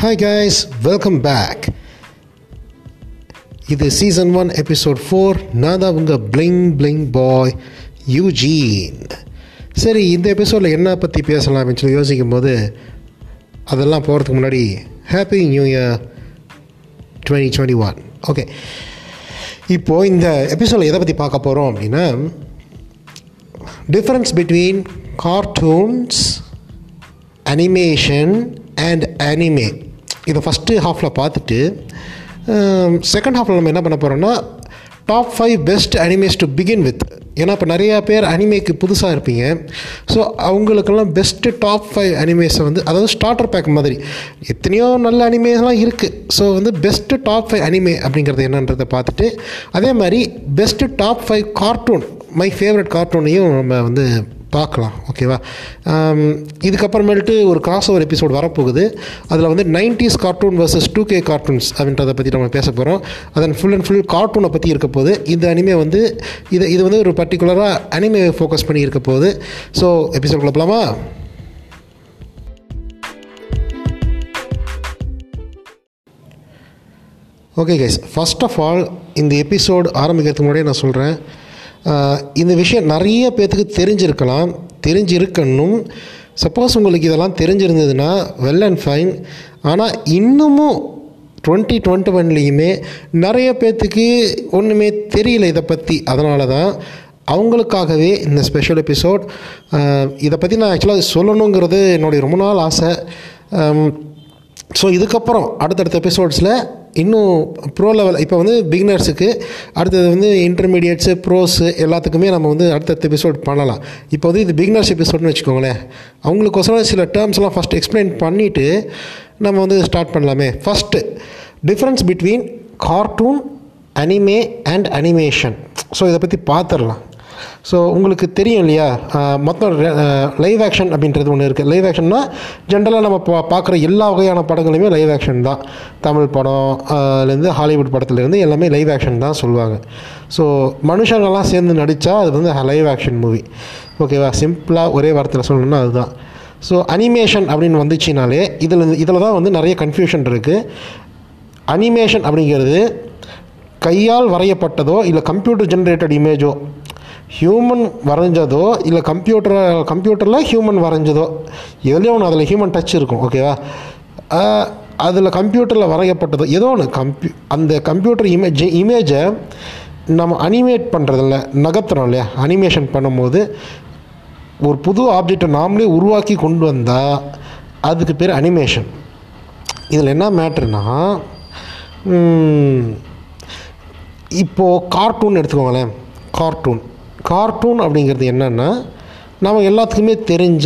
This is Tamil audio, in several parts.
ஹாய் கைஸ் வெல்கம் பேக் இது சீசன் ஒன் எபிசோட் ஃபோர் நான் தான் உங்கள் பிளிங் பிளிங் பாய் யூஜீன் சரி இந்த எபிசோடில் என்ன பற்றி பேசலாம் அப்படின்னு சொல்லி யோசிக்கும் போது அதெல்லாம் போகிறதுக்கு முன்னாடி happy new year twenty twenty one okay இப்போது இந்த எபிசோடில் எதை பற்றி பார்க்க போகிறோம் அப்படின்னா difference between cartoons animation and anime இதை ஃபஸ்ட்டு ஹாஃபில் பார்த்துட்டு செகண்ட் ஹாஃபில் நம்ம என்ன பண்ண போகிறோம்னா top five best animes to begin with ஏன்னா இப்போ நிறையா பேர் அனிமேக்கு புதுசாக இருப்பீங்க ஸோ அவங்களுக்கெல்லாம் பெஸ்ட்டு டாப் ஃபைவ் அனிமேஸை வந்து அதாவது ஸ்டார்டர் பேக் மாதிரி எத்தனையோ நல்ல அனிமேஸ்லாம் இருக்குது ஸோ வந்து பெஸ்ட்டு டாப் ஃபைவ் அனிமே அப்படிங்கிறது என்னன்றதை பார்த்துட்டு அதே மாதிரி best top five cartoon my favourite கார்ட்டூனையும் நம்ம வந்து பார்க்கலாம் ஓகேவா இதுக்கப்புறமேல்ட்டு ஒரு கிராஸ் ஓவர் எபிசோட் வரப்போகுது அதில் வந்து nineties cartoon versus two K cartoons அப்படின்றத பற்றி நம்ம பேச போகிறோம் அதன் ஃபுல் அண்ட் ஃபுல் கார்ட்டூனை பற்றி இருக்க போகுது இந்த அனிமே வந்து இது இது வந்து ஒரு பர்டிகுலராக அனிமே ஃபோக்கஸ் பண்ணி இருக்க போகுது ஸோ எபிசோட் போகலாமா okay guys first of all இந்த எபிசோடு ஆரம்பிக்கிறதுக்கு முன்னாடியே நான் சொல்கிறேன் இந்த விஷயம் நிறைய பேர்த்துக்கு தெரிஞ்சிருக்கலாம் தெரிஞ்சிருக்கணும் சப்போஸ் உங்களுக்கு இதெல்லாம் தெரிஞ்சிருந்ததுன்னா வெல் அண்ட் ஃபைன் ஆனால் இன்னமும் டுவெண்ட்டி டுவெண்ட்டி ஒன்லேயுமே நிறைய பேர்த்துக்கு ஒன்றுமே தெரியல இதை பற்றி அதனால தான் அவங்களுக்காகவே இந்த ஸ்பெஷல் எபிசோட் இதை பற்றி நான் ஆக்சுவலாக சொல்லணுங்கிறது என்னுடைய ரொம்ப நாள் ஆசை ஸோ இதுக்கப்புறம் அடுத்தடுத்த எபிசோட்ஸில் இன்னும் ப்ரோ லெவல் இப்போ வந்து பிகினர்ஸுக்கு அடுத்தது வந்து இன்டர்மீடியட்ஸு ப்ரோஸு எல்லாத்துக்குமே நம்ம வந்து அடுத்தடுத்த எபிசோட் பண்ணலாம் இப்போ வந்து இது பிகினர்ஸ் எபிசோட்னு வச்சுக்கோங்களேன் அவங்களுக்கோசரம் சில டேர்ம்ஸ்லாம் ஃபஸ்ட் எக்ஸ்பிளைன் பண்ணிவிட்டு நம்ம வந்து ஸ்டார்ட் பண்ணலாமே first difference between cartoon anime and animation so இதை பற்றி பார்த்துடலாம் ஸோ உங்களுக்கு தெரியும் இல்லையா மொத்தம் லைவ் ஆக்ஷன் அப்படின்றது ஒன்று இருக்குது லைவ் ஆக்ஷன்னா ஜென்ரலாக நம்ம பா பார்க்குற எல்லா வகையான படங்களுமே லைவ் ஆக்ஷன் தான் தமிழ் படம்லேருந்து ஹாலிவுட் படத்துலேருந்து எல்லாமே லைவ் ஆக்ஷன் தான் சொல்லுவாங்க ஸோ மனுஷங்கள்லாம் சேர்ந்து நடித்தா அது வந்து லைவ் ஆக்ஷன் மூவி ஓகேவா சிம்பிளாக ஒரே வார்த்தையில் சொல்லணும்னா அதுதான் ஸோ அனிமேஷன் அப்படின்னு வந்துச்சுனாலே இதில் இதில் தான் வந்து நிறைய கன்ஃபியூஷன் இருக்குது அனிமேஷன் அப்படிங்கிறது கையால் வரையப்பட்டதோ இல்லை கம்ப்யூட்டர் ஜென்ரேட்டட் இமேஜோ ஹியூமன் வரைஞ்சதோ இல்லை கம்ப்யூட்டர் கம்ப்யூட்டரில் ஹியூமன் வரைஞ்சதோ எதுலேயும் ஒன்று அதில் ஹியூமன் டச் இருக்கும் ஓகேவா அதில் கம்ப்யூட்டரில் வரையப்பட்டதோ ஏதோ ஒன்று கம்ப்யூ அந்த கம்ப்யூட்டர் இமேஜ் இமேஜை நம்ம அனிமேட் பண்ணுறதில்ல நகர்த்துறோம் இல்லையா அனிமேஷன் பண்ணும்போது ஒரு புது ஆப்ஜெக்டை நாமளே உருவாக்கி கொண்டு வந்தால் அதுக்கு பேர் அனிமேஷன் இதில் என்ன மேட்ருனா இப்போது கார்ட்டூன் எடுத்துக்கோங்களேன் கார்ட்டூன் கார்ட்டூன் அப்படிங்கிறது என்னென்னா நம்ம எல்லாத்துக்குமே தெரிஞ்ச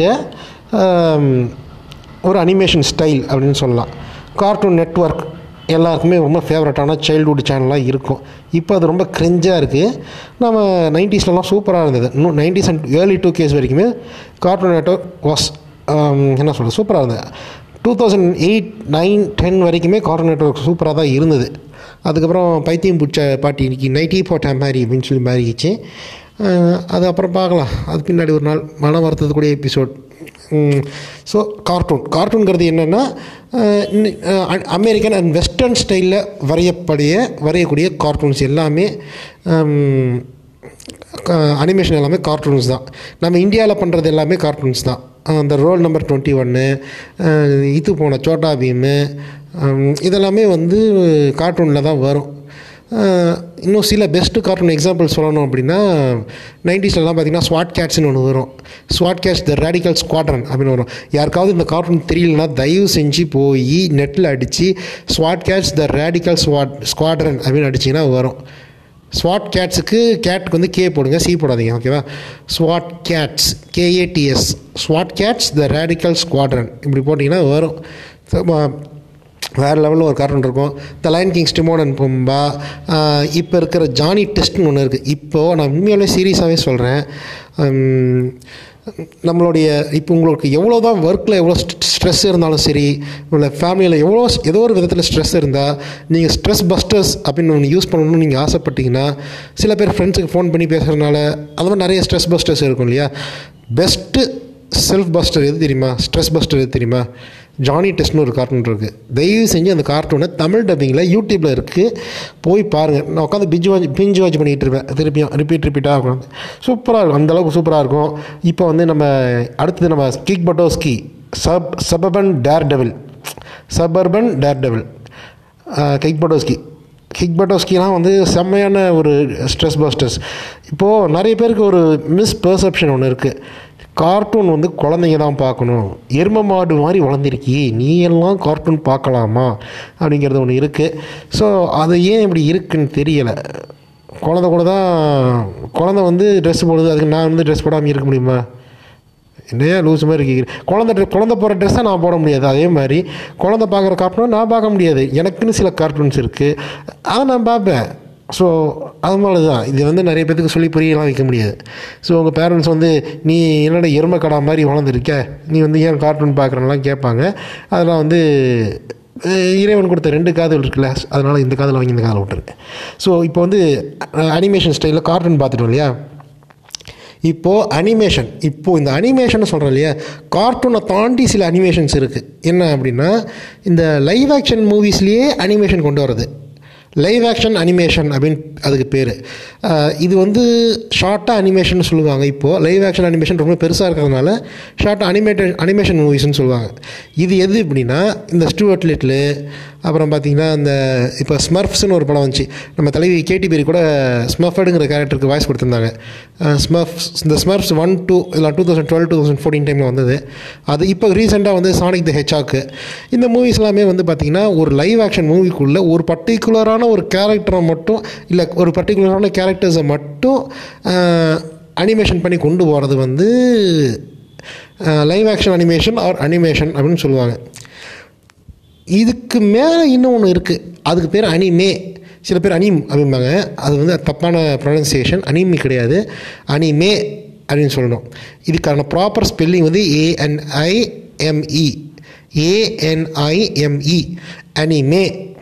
ஒரு அனிமேஷன் ஸ்டைல் அப்படின்னு சொல்லலாம் கார்ட்டூன் நெட்ஒர்க் எல்லாருக்குமே ரொம்ப ஃபேவரட்டான சைல்டுஹுட் சேனலாக இருக்கும் இப்போ அது ரொம்ப க்ரிஞ்சாக இருக்குது நம்ம நைன்டிஸ்லலாம் சூப்பராக இருந்தது இன்னும் nineties and early two Ks வரைக்குமே கார்ட்டூன் நெட்ஒர்க் வாஸ் என்ன சொல்கிறது சூப்பராக இருந்தது two thousand eight nine ten வரைக்குமே கார்ட்டூன் நெட்ஒர்க் சூப்பராக தான் இருந்தது அதுக்கப்புறம் பைத்தியம் பிடிச்ச பாட்டி இன்னைக்கு நைட்டி போட்ட மாதிரி அப்படின்னு சொல்லி மாறிடுச்சு அது அப்புறம் பார்க்கலாம் அது பின்னாடி ஒரு நாள் மனம் வருத்தக்கூடிய எபிசோட் ஸோ கார்ட்டூன் கார்ட்டூனுங்கிறது என்னென்னா அமெரிக்கன் அண்ட் வெஸ்டர்ன் ஸ்டைலில் வரையப்படிய வரையக்கூடிய கார்ட்டூன்ஸ் எல்லாமே அனிமேஷன் எல்லாமே கார்ட்டூன்ஸ் தான் நம்ம இந்தியாவில் பண்ணுறது எல்லாமே கார்ட்டூன்ஸ் தான் அந்த ரோல் நம்பர் டுவெண்ட்டி ஒன்று இது போன சோட்டா பீமு இதெல்லாமே வந்து கார்ட்டூனில் தான் வரும் இன்னும் சில பெஸ்ட்டு கார்ட்டூன் எக்ஸாம்பிள் சொல்லணும் அப்படின்னா நைன்டிஸ்லலாம் பார்த்திங்கன்னா ஸ்வாட் கேட்ஸ்னு ஒன்று வரும் ஸ்வாட் கேட்ஸ் த ரேடிக்கல் ஸ்குவாட்ரன் அப்படின்னு வரும் யாருக்காவது இந்த கார்ட்டூன் தெரியலனா தயவு செஞ்சு போய் நெட்டில் அடித்து ஸ்வாட் Kats the radical Swat squadron அப்படின்னு அடிச்சிங்கன்னா வரும் ஸ்வாட் கேட்ஸுக்கு கேட்டுக்கு வந்து கே போடுங்க சி போடாதீங்க ஓகேவா ஸ்வாட் Gates கேஏடிஎஸ் Swat Kats the radical squadron இப்படி போட்டிங்கன்னா வரும் வேறு லெவலில் ஒரு கார்ட்டூன் இருக்கும் த லைன் கிங்ஸ் டிமோன் அண்ட் பும்பா இப்போ இருக்கிற ஜானி டெஸ்ட்னு ஒன்று இருக்குது இப்போது நான் உண்மையாலே சீரியஸாகவே சொல்கிறேன் நம்மளுடைய இப்போ உங்களுக்கு எவ்வளோ தான் ஒர்க்கில் எவ்வளோ ஸ்ட்ரெஸ் இருந்தாலும் சரி உங்களை ஃபேமிலியில் எவ்வளோ ஏதோ ஒரு விதத்தில் ஸ்ட்ரெஸ் இருந்தால் நீங்கள் ஸ்ட்ரெஸ் பஸ்டர்ஸ் அப்படின்னு ஒன்று யூஸ் பண்ணணும்னு நீங்கள் ஆசைப்பட்டீங்கன்னா சில பேர் ஃப்ரெண்ட்ஸுக்கு ஃபோன் பண்ணி பேசுகிறதுனால அது மாதிரி நிறைய ஸ்ட்ரெஸ் பஸ்டர்ஸ் இருக்கும் இல்லையா பெஸ்ட்டு செல்ஃப் பஸ்டர் எது தெரியுமா ஸ்ட்ரெஸ் பஸ்டர் எது தெரியுமா ஜானி டெஸ்ட்னு ஒரு கார்ட்டூன் இருக்குது தயவு செஞ்சு அந்த கார்ட்டூனை தமிழ் டப்பிங்கில் யூடியூப்பில் இருக்குது போய் பாருங்கள் நான் உட்காந்து பிஞ்சு வாட்ச் பிஞ்சு வாட்ச் பண்ணிகிட்டு இருப்பேன் திருப்பியும் ரிப்பீட் ரிப்பீட்டாக இருக்கும் சூப்பராக இருக்கும் அந்தளவுக்கு சூப்பராக இருக்கும் இப்போ வந்து நம்ம அடுத்தது நம்ம Kick Buttowski sub suburban daredevil suburban daredevil Kick Buttowski Kick பட்டோஸ்கிலாம் வந்து செம்மையான ஒரு ஸ்ட்ரெஸ் பஸ்டர்ஸ் இப்போது நிறைய பேருக்கு ஒரு மிஸ் பெர்செப்ஷன் ஒன்று இருக்குது கார்ட்டூன் வந்து குழந்தைங்க தான் பார்க்கணும் எரும மாடு மாதிரி வளர்ந்துருக்கி நீ எல்லாம் கார்ட்டூன் பார்க்கலாமா அப்படிங்கிறது ஒன்று இருக்குது ஸோ அது ஏன் இப்படி இருக்குன்னு தெரியலை குழந்த கூட தான் குழந்த வந்து ட்ரெஸ் போடுது அதுக்கு நான் வந்து ட்ரெஸ் போடாமல் இருக்க முடியுமா என்னையா லூஸ் மாதிரி இருக்கீங்க குழந்த ட்ரெஸ் குழந்த போகிற ட்ரெஸ்ஸை நான் போட முடியாது அதே மாதிரி குழந்த பார்க்குற கார்ட்டூனை நான் பார்க்க முடியாது எனக்குன்னு சில கார்ட்டூன்ஸ் இருக்குது அதை நான் பார்ப்பேன் ஸோ அது மாதிரி தான் இது வந்து நிறைய பேத்துக்கு சொல்லி புரியலாம் வைக்க முடியாது ஸோ உங்கள் பேரண்ட்ஸ் வந்து நீ என்னோட எருமை கடா மாதிரி வளர்ந்துருக்க நீ வந்து ஏன் கார்ட்டூன் பார்க்குறேன்லாம் கேட்பாங்க அதெல்லாம் வந்து அஹ், இறைவன் கொடுத்த ரெண்டு காதல் இருக்குல்ல அதனால் இந்த காதில் வாங்கி இந்த காதில் விட்டுருங்க ஸோ இப்போ வந்து அனிமேஷன் ஸ்டைலில் கார்ட்டூன் பார்த்துட்டோம் இல்லையா இப்போது அனிமேஷன் இப்போது இந்த அனிமேஷன் சொல்கிறோம் இல்லையா கார்ட்டூனை தாண்டி சில அனிமேஷன்ஸ் இருக்குது என்ன அப்படின்னா இந்த லைவ் ஆக்ஷன் மூவிஸ்லேயே அனிமேஷன் கொண்டு வர்றது லைவ் ஆக்ஷன் அனிமேஷன் அப்படின்னு அதுக்கு பேர் இது வந்து ஷார்ட்டாக அனிமேஷன் சொல்லுவாங்க இப்போது லைவ் ஆக்ஷன் அனிமேஷன் ரொம்ப பெருசாக இருக்கிறதுனால ஷார்ட்டாக அனிமேட்டட் அனிமேஷன் மூவிஸ்னு சொல்லுவாங்க இது எது அப்படின்னா இந்த ஸ்டூவர்ட் லிட்டில் அப்புறம் பார்த்தீங்கன்னா இந்த இப்போ ஸ்மர்ஃப்ஸ்னு ஒரு படம் வந்துச்சு நம்ம தலைவி கேடி பேரி கூட ஸ்மர்ஃபடுங்கிற கேரக்டருக்கு வாய்ஸ் கொடுத்துருந்தாங்க ஸ்மர்ஃப்ஸ் இந்த ஸ்மர்ஃப்ஸ் ஒன் டூ இல்லை two thousand twelve two thousand fourteen டைமில் வந்தது அது இப்போ ரீசெண்டாக வந்து சானிக் த ஹெச்சாக்கு இந்த மூவிஸ் எல்லாமே வந்து பார்த்திங்கன்னா ஒரு லைவ் ஆக்ஷன் மூவிக்குள்ளே ஒரு பர்டிகுலரான ஒரு கேரக்டரை மட்டும் இல்லை ஒரு பர்டிகுலரான கேரக்டர்ஸை மட்டும் அனிமேஷன் பண்ணி கொண்டு போகிறது வந்து live action animation or animation அப்படின்னு சொல்லுவாங்க இதுக்கு மேலே இன்னும் ஒன்று இருக்குது அதுக்கு பேர் அனிமே சில பேர் அனிம் அப்படிம்பாங்க அது வந்து தப்பான ப்ரொனன்சியேஷன் அனிமி கிடையாது அனிமே அப்படின்னு சொல்லணும் இதுக்கான ப்ராப்பர் ஸ்பெல்லிங் வந்து ஏஎன்ஐஎம்இ ஏஎன்ஐஎம்இ அனிமே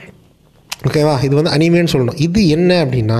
ஓகேவா இது வந்து அனிமேன்னு சொல்லணும் இது என்ன அப்படின்னா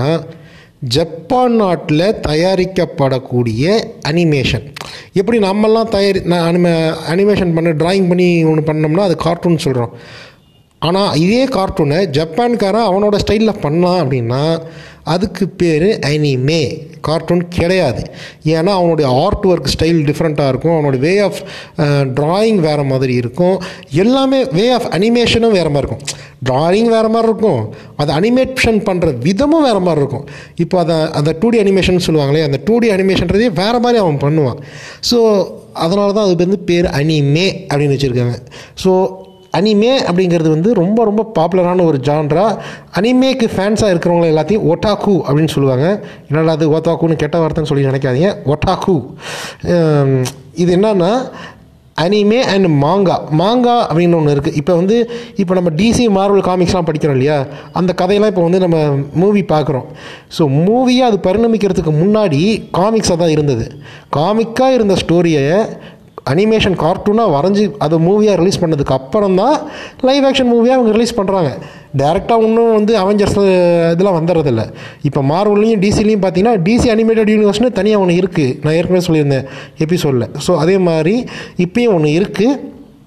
ஜப்பான் நாட்டில் தயாரிக்கப்படக்கூடிய அனிமேஷன் எப்படி நம்மெல்லாம் தயாரி நான் அனிமே அனிமேஷன் பண்ண டிராயிங் பண்ணி ஒன்று பண்ணோம்னா அது கார்ட்டூன் சொல்கிறோம் ஆனால் இதே கார்ட்டூனை ஜப்பான்காரன் அவனோட ஸ்டைலில் பண்ணான் அப்படின்னா அதுக்கு பேர் அனிமே கார்ட்டூன் கிடையாது ஏன்னா அவனுடைய ஆர்ட் ஒர்க் ஸ்டைல் டிஃப்ரெண்ட்டாக இருக்கும் அவனோட வே ஆஃப் ட்ராயிங் வேறு மாதிரி இருக்கும் எல்லாமே வே ஆஃப் அனிமேஷனும் வேறு மாதிரி இருக்கும் ட்ராயிங் வேறு மாதிரி இருக்கும் அது அனிமேஷன் பண்ணுற விதமும் வேறு மாதிரி இருக்கும் இப்போ அதை அந்த டூ டி அனிமேஷன் சொல்லுவாங்களே அந்த டூ டி அனிமேஷன்றதே வேறு மாதிரி அவன் பண்ணுவான் ஸோ அதனால தான் அதுக்கு வந்து பேர் அனிமே அப்படின்னு வச்சுருக்காங்க ஸோ அனிமே அப்படிங்கிறது வந்து ரொம்ப ரொம்ப பாப்புலரான ஒரு ஜான்ரா அனிமேக்கு ஃபேன்ஸாக இருக்கிறவங்க எல்லாத்தையும் ஒட்டாக்கு அப்படின்னு சொல்லுவாங்க என்னடா அது ஓத்தாக்குன்னு கெட்ட வார்த்தைன்னு சொல்லி நினைக்காதீங்க ஒட்டாக்கு ஹம், இது என்னன்னா அனிமே அண்ட் மாங்கா மாங்கா அப்படின்னு ஒன்று இருக்குது இப்போ வந்து இப்போ நம்ம டிசி மார்வல் காமிக்ஸ்லாம் படிக்கிறோம் இல்லையா அந்த கதையெல்லாம் இப்போ வந்து நம்ம மூவி பார்க்குறோம் ஸோ மூவியாக அது பரிணமிக்கிறதுக்கு முன்னாடி காமிக்ஸாக தான் இருந்தது காமிக்காக இருந்த ஸ்டோரியை அனிமேஷன் கார்ட்டூனாக வரைஞ்சி அதை மூவியாக ரிலீஸ் பண்ணதுக்கு அப்புறம் தான் லைவ் ஆக்ஷன் மூவியாக அவங்க ரிலீஸ் பண்ணுறாங்க டேரெக்டாக இன்னும் வந்து அவெஞ்சர்ஸ் இதெல்லாம் வந்துடுறதில்ல இப்போ மார்வல்லையும் டிசிலையும் பார்த்தீங்கன்னா டிசி அனிமேட்டட் யூனிவர்ஸ்னு தனியாக ஒன்று இருக்குது நான் ஏற்கனவே சொல்லியிருந்தேன் எபிசோடில் ஸோ அதே மாதிரி இப்பயும் ஒன்று இருக்குது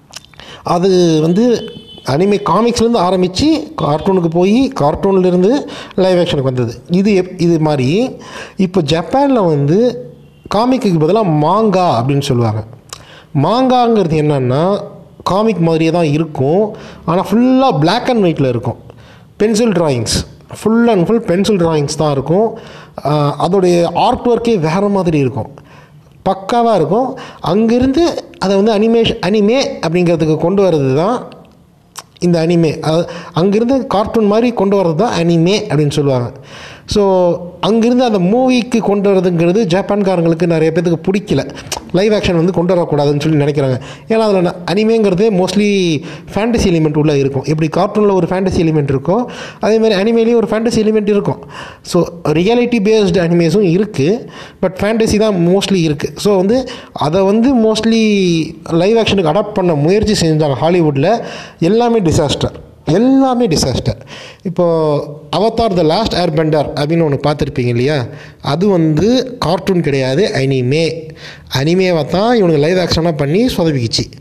அது வந்து அனிமே காமிக்ஸ்லேருந்து ஆரம்பித்து கார்ட்டூனுக்கு போய் கார்ட்டூன்லேருந்து லைவ் ஆக்ஷனுக்கு வந்தது இது எப் இது மாதிரி இப்போ ஜப்பானில் வந்து காமிக்கு பதிலாக மாங்கா அப்படின்னு சொல்லுவாங்க மாங்காங்கிறது என்னன்னா காமிக் மாதிரியே தான் இருக்கும் ஆனால் ஃபுல்லாக Black அண்ட் ஒயிட்டில் இருக்கும் pencil drawings full and full pencil drawings தான் இருக்கும் ஆஹ் அதோடைய ஆர்ட் ஒர்க்கே வேறு மாதிரி இருக்கும் பக்காவாக இருக்கும் அங்கேருந்து அதை வந்து அனிமேஷன் அனிமே அப்படிங்கிறதுக்கு கொண்டு வர்றது தான் இந்த அனிமே அது அங்கேருந்து கார்ட்டூன் மாதிரி கொண்டு வர்றது தான் அனிமே அப்படின்னு சொல்லுவாங்க ஸோ அங்கேருந்து அந்த மூவிக்கு கொண்டு வரதுங்கிறது ஜப்பான்காரங்களுக்கு நிறைய பேத்துக்கு பிடிக்கல லைவ் ஆக்ஷன் வந்து கொண்டு வரக்கூடாதுன்னு சொல்லி நினைக்கிறாங்க ஏன்னா அதில் அனிமேங்கிறது மோஸ்ட்லி ஃபேண்டசி எலிமெண்ட் உள்ளே இருக்கும் எப்படி கார்ட்டூனில் ஒரு ஃபேண்டசி எலிமெண்ட் இருக்கோ அதே மாதிரி அனிமேலேயும் ஒரு ஃபேண்டசி எலிமெண்ட் இருக்கும் ஸோ ரியாலிட்டி பேஸ்டு அனிமேஸும் இருக்குது பட் ஃபேண்டசி தான் மோஸ்ட்லி இருக்குது ஸோ வந்து அதை வந்து மோஸ்ட்லி லைவ் ஆக்ஷனுக்கு அடாப்ட் பண்ண முயற்சி செஞ்சாங்க ஹாலிவுட்டில் எல்லாமே டிசாஸ்டர் எல்லாமே டிசாஸ்டர் இப்போது Avatar the last airbender அப்படின்னு ஒன்று பார்த்துருப்பீங்க இல்லையா அது வந்து கார்ட்டூன் கிடையாது அனிமே அனிமேவை தான் இவனுக்கு லைவ் ஆக்ஷனாக பண்ணி சொதப்பிக்கிச்சு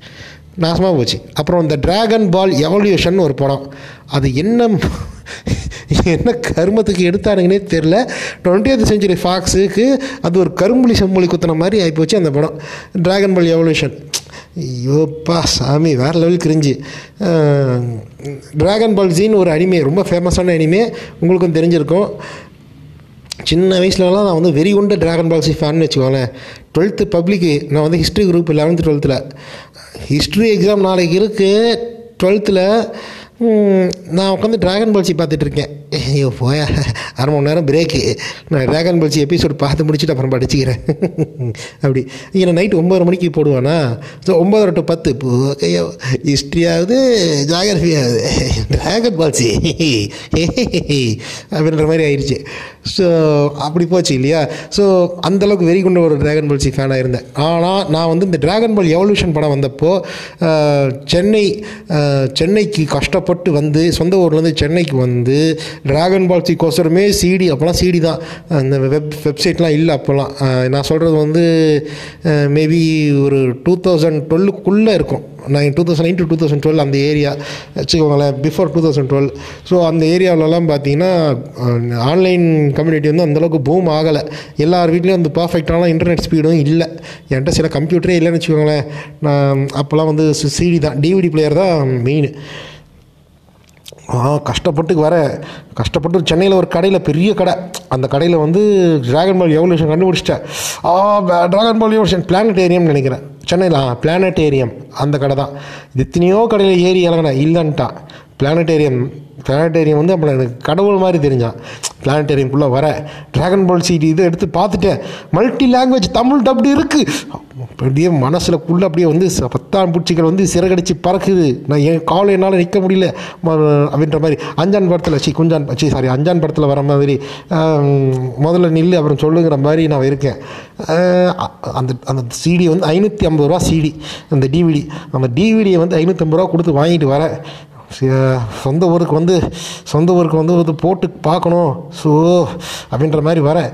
நாசமாக போச்சு அப்புறம் இந்த டிராகன் பால் எவல்யூஷன் ஒரு படம் அது என்ன என்ன கருமத்துக்கு எடுத்தானுங்கன்னே தெரில டுவெண்ட்டி செஞ்சுரி ஃபாக்ஸுக்கு அது ஒரு கரும்புலி செம்மொழி குத்துன மாதிரி ஆகிப்போச்சு அந்த படம் டிராகன் பால் எவல்யூஷன் ஐயோப்பா சாமி வேறு லெவல் கிரிஞ்சு டிராகன் பால் ஜீன் ஒரு அனிமே ரொம்ப ஃபேமஸான அனிமே உங்களுக்கும் தெரிஞ்சிருக்கும் சின்ன வயசுலலாம் நான் வந்து வெறி கொண்ட ட்ராகன் பால்சி ஃபேன் வச்சுக்கோங்களேன் டுவெல்த்து பப்ளிக்கு நான் வந்து ஹிஸ்ட்ரி குரூப் லெவன்த்து டுவெல்த்தில் ஹிஸ்ட்ரி எக்ஸாம் நாளைக்கு இருக்குது டுவெல்த்தில் நான் உட்காந்து ட்ராகன் பால்சி பார்த்துட்டு இருக்கேன் ஐயோ போயா அரை மணி நேரம் பிரேக்கு நான் ட்ராகன் பால்சி எபிசோடு பார்த்து முடிச்சுட்டு அப்புறம் படிச்சுக்கிறேன் அப்படி இங்கே நைட்டு ஒம்பது மணிக்கு போடுவானா ஸோ ஒம்பது டு பத்து ஐயோ ஹிஸ்ட்ரியாவது ஜாகிரஃபியாவது ட்ராகன் பால்சி அப்படின்ற மாதிரி ஆயிடுச்சு ஸோ அப்படி போச்சு இல்லையா ஸோ அந்தளவுக்கு வெறி கொண்ட ஒரு ட்ராகன் பால்சி ஃபேனாக இருந்தேன் ஆனால் நான் வந்து இந்த ட்ராகன் பால் எவல்யூஷன் படம் வந்தப்போ அஹ், சென்னை அஹ், சென்னைக்கு கஷ்டப்பட்டு வந்து சொந்த ஊர்லேருந்து சென்னைக்கு வந்து ட்ராகன் பால் கோசரமே சிடி அப்போல்லாம் சிடி தான் அந்த வெப் வெப்சைட்லாம் இல்லை அப்போல்லாம் அஹ், நான் சொல்கிறது வந்து மேபி ஒரு டூ தௌசண்ட் டுவெல்லுக்குள்ளே இருக்கும் நான் two thousand nine to two thousand twelve அந்த ஏரியா வச்சுக்கோங்களேன் before two thousand twelve so அந்த ஏரியாவிலலாம் பார்த்தீங்கன்னா ஆன்லைன் கம்யூனிட்டி வந்து அந்தளவுக்கு பூம் ஆகலை எல்லார் வீட்லேயும் வந்து பர்ஃபெக்டான இன்டர்நெட் ஸ்பீடும் இல்லை என்கிட்ட சில கம்ப்யூட்டரே இல்லைன்னு வச்சுக்கோங்களேன் நான் அப்போல்லாம் வந்து சிடி தான் டிவிடி பிளேயர் தான் மெயின் ஆ கஷ்டப்பட்டு வர கஷ்டப்பட்டு சென்னையில் ஒரு கடையில் பெரிய கடை அந்த கடையில் வந்து ட்ராகன் பால் எவல்யூஷன் கண்டுபிடிச்சிட்டேன் ஆ ட்ராகன் பால் எவல்யூஷன் பிளானட்டேரியம்னு நினைக்கிறேன் சென்னையில் ஆ பிளானட்டேரியம் அந்த கடை தான் இது எத்தனையோ கடையில் ஏறி இறங்கினேன் இல்லைன்ட்டான் பிளானட்டேரியம் பிளானட்டேரியம் வந்து அப்புறம் எனக்கு கடவுள் மாதிரி தெரிஞ்சான் பிளானட்டேரியம்குள்ளே வர ட்ராகன் பால் சிடி இது எடுத்து பார்த்துட்டேன் மல்டி லாங்குவேஜ் தமிழ் டப்டு இருக்குது அப்படியே மனசுலக்குள்ளே அப்படியே வந்து ச- பத்தாம் பூச்சிகள் வந்து சிறகடிச்சு பறக்குது நான் என் காலை என்னால் நிற்க முடியல ம- அப்படின்ற மாதிரி அஞ்சான் படத்தில் சி குஞ்சான் சி சாரி அஞ்சான் படத்தில் வர மாதிரி ஆம், முதல்ல நில்லு அப்புறம் சொல்லுங்கிற மாதிரி நான் இருக்கேன் அஹ், அ- அந்த அந்த சிடி வந்து ஐநூற்றி ஐம்பது ரூபா சிடி அந்த டிவிடி அந்த டிவிடியை வந்து ஐநூற்றம்பது ரூபா கொடுத்து வாங்கிட்டு வரேன் சி- சொந்த ஊருக்கு வந்து சொந்த ஊருக்கு வந்து வந்து போட்டு பார்க்கணும் ஸோ அப்படின்ற மாதிரி வரேன்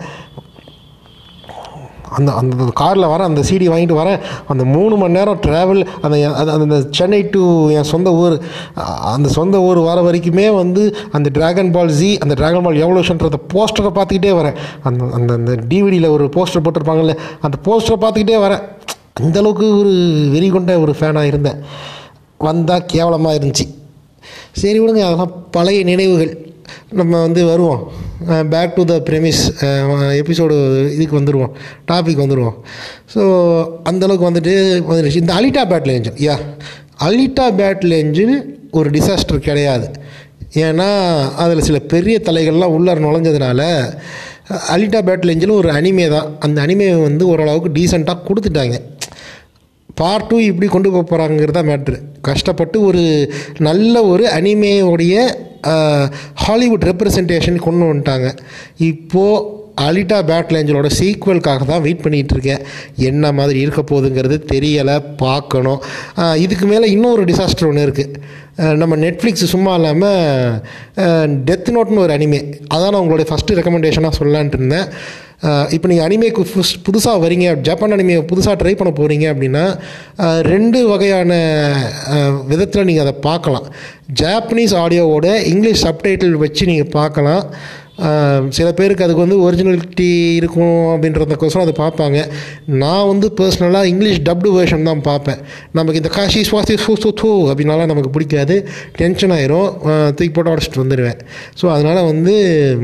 அந்த அந்த காரில் வரேன் அந்த சிடி வாங்கிட்டு வரேன் அந்த மூணு மணி நேரம் ட்ராவல் அந்த அந்த- அந்த சென்னை டு என் சொந்த ஊர் அ- அந்த சொந்த ஊர் வர வரைக்குமே வந்து அந்த டிராகன் பால் ஜி அந்த டிராகன் பால் எவல்யூஷன்றத போஸ்டரை பார்த்துக்கிட்டே வரேன் அந்த அந்த அந்த டிவிடியில் ஒரு போஸ்டர் போட்டிருப்பாங்கல்ல அந்த போஸ்டரை பார்த்துக்கிட்டே வரேன் அந்த அளவுக்கு ஒரு வெறி கொண்ட ஒரு ஃபேனாக இருந்தேன் வந்தால் கேவலமாக இருந்துச்சு சரி விடுங்க அதெல்லாம் பழைய நினைவுகள் நம்ம வந்து வருவோம் back to the premise episode இதுக்கு வந்துடுவோம் டாபிக் வந்துடுவோம் ஸோ அந்தளவுக்கு வந்துட்டு வந்துடுச்சு இந்த Alita battle angel yeah Alita battle angel ஒரு டிசாஸ்டர் கிடையாது ஏன்னா அதில் சில பெரிய தலைகள்லாம் உள்ளார நுழைஞ்சதுனால அலிட்டா பேட்டில் என்ஜின் ஒரு அனிமே தான் அந்த அனிமே வந்து ஓரளவுக்கு டீசெண்டாக கொடுத்துட்டாங்க பார்ட் டூ இப்படி கொண்டு போக போகிறாங்கிறது தான் மேட்ரு கஷ்டப்பட்டு ஒரு நல்ல ஒரு அனிமேவுடைய ஹாலிவுட் ரெப்ரசன்டேஷன் கொண்டு வந்துட்டாங்க இப்போது அலிட்டா பேட்டில் ஏஞ்சலோட சீக்குவலுக்காக தான் வெயிட் பண்ணிகிட்டு இருக்கேன் என்ன மாதிரி இருக்க போகுதுங்கிறது தெரியலை பார்க்கணும் ஆஹ் இதுக்கு மேலே இன்னொரு டிசாஸ்டர் ஒன்று இருக்குது நம்ம நெட்ஃப்ளிக்ஸ் சும்மா இல்லாமல் டெத் நோட்னு ஒரு அனிமே அதான் நான் உங்களுடைய ஃபஸ்ட்டு ரெக்கமெண்டேஷனாக சொல்லலான்ட்டு இருந்தேன் இப்போ நீங்கள் அனிமேக்கு புதுசாக வரீங்க ஜப்பான் அனிமே புதுசாக ட்ரை பண்ண போகிறீங்க அப்படின்னா அஹ், ரெண்டு வகையான விதத்தில் நீங்கள் அதை பார்க்கலாம் ஜாப்பனீஸ் ஆடியோவோட இங்கிலீஷ் சப்டைட்டில் வச்சு நீங்கள் பார்க்கலாம் அஹ், சில பேருக்கு அதுக்கு வந்து ஒரிஜினாலிட்டி இருக்கும் அப்படின்றதுக்கோசரம் அதை பார்ப்பாங்க நான் வந்து பர்சனலாக இங்கிலீஷ் டப்டு வேர்ஷன் தான் பார்ப்பேன் நமக்கு இந்த காஷி சுவாசி சூ சூ தூ அப்படின்னாலாம் நமக்கு பிடிக்காது டென்ஷன் ஆயிரும் அஹ், தூக்கி போட்டு உடச்சிட்டு வந்துடுவேன் ஸோ அதனால் வந்து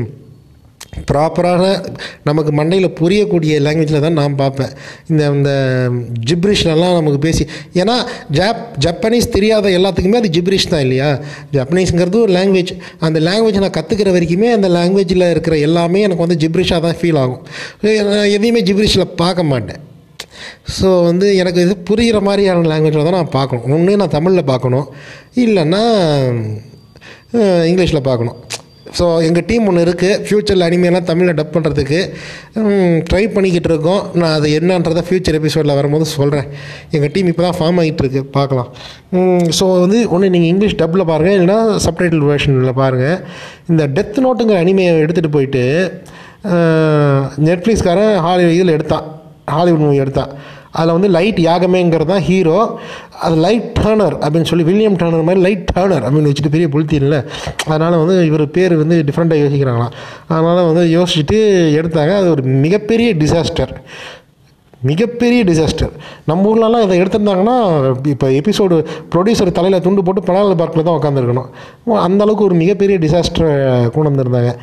ப்ராப்பரான நமக்கு மண்டையில் புரியக்கூடிய லாங்குவேஜில் தான் நான் பார்ப்பேன் இந்த இந்த ஜிப்ரிஷ்லலாம் நமக்கு பேசி ஏன்னா ஜாப் ஜப்பனீஸ் தெரியாத எல்லாத்துக்குமே அது ஜிப்ரிஷ் தான் இல்லையா ஜப்பனீஸ்ங்கிறது ஒரு லாங்குவேஜ் அந்த லாங்குவேஜ் நான் கற்றுக்கிற வரைக்குமே அந்த லாங்குவேஜில் இருக்கிற எல்லாமே எனக்கு வந்து ஜிப்ரிஷாக தான் ஃபீல் ஆகும் நான் எதையுமே ஜிப்ரிஷில் பார்க்க மாட்டேன் ஸோ வந்து எனக்கு இது புரிகிற மாதிரியான லாங்குவேஜில் தான் நான் பார்க்கணும் ஒன்று நான் தமிழில் பார்க்கணும் இல்லைன்னா இங்கிலீஷில் பார்க்கணும் ஸோ எங்கள் டீம் ஒன்று இருக்குது ஃப்யூச்சரில் அனிமையெல்லாம் தமிழில் டப் பண்ணுறதுக்கு ட்ரை பண்ணிக்கிட்டு இருக்கோம் நான் அது என்னன்றதை ஃப்யூச்சர் எபிசோடில் வரும்போது சொல்கிறேன் எங்கள் டீம் இப்போ தான் ஃபார்ம் ஆகிட்டு இருக்கு பார்க்கலாம் ஸோ வந்து ஒன்று நீங்கள் இங்கிலீஷ் டப்பில் பாருங்கள் இல்லைன்னா சப்டைட்டில் வேர்ஷனில் பாருங்கள் இந்த டெத் நோட்டுங்கிற அனிமையை எடுத்துகிட்டு போயிட்டு நெட்ஃப்ளிக்ஸ்காரன் ஹாலி இதில் எடுத்தான் ஹாலிவுட் மூவி எடுத்தான் அதில் வந்து லைட் யாகமேங்கிறது தான் ஹீரோ அது லைட் டேர்னர் அப்படின்னு சொல்லி வில்லியம் டேர்னர் மாதிரி லைட் டேர்னர் அப்படின்னு வச்சுட்டு பெரிய புளுத்தின்ல அதனால் வந்து இவர் பேர் வந்து டிஃப்ரெண்ட்டாக யோசிக்கிறாங்களாம் அதனால் வந்து யோசிச்சுட்டு எடுத்தாங்க அது ஒரு மிகப்பெரிய டிசாஸ்டர் மிகப்பெரிய டிசாஸ்டர் நம்ம ஊர்லலாம் இதை எடுத்திருந்தாங்கன்னா இப்போ எபிசோடு ப்ரொடியூசர் தலையில் துண்டு போட்டு பனால பார்க்கில் தான் உட்காந்துருக்கணும் அந்தளவுக்கு ஒரு மிகப்பெரிய டிசாஸ்டரை கொண்டு வந்திருந்தாங்க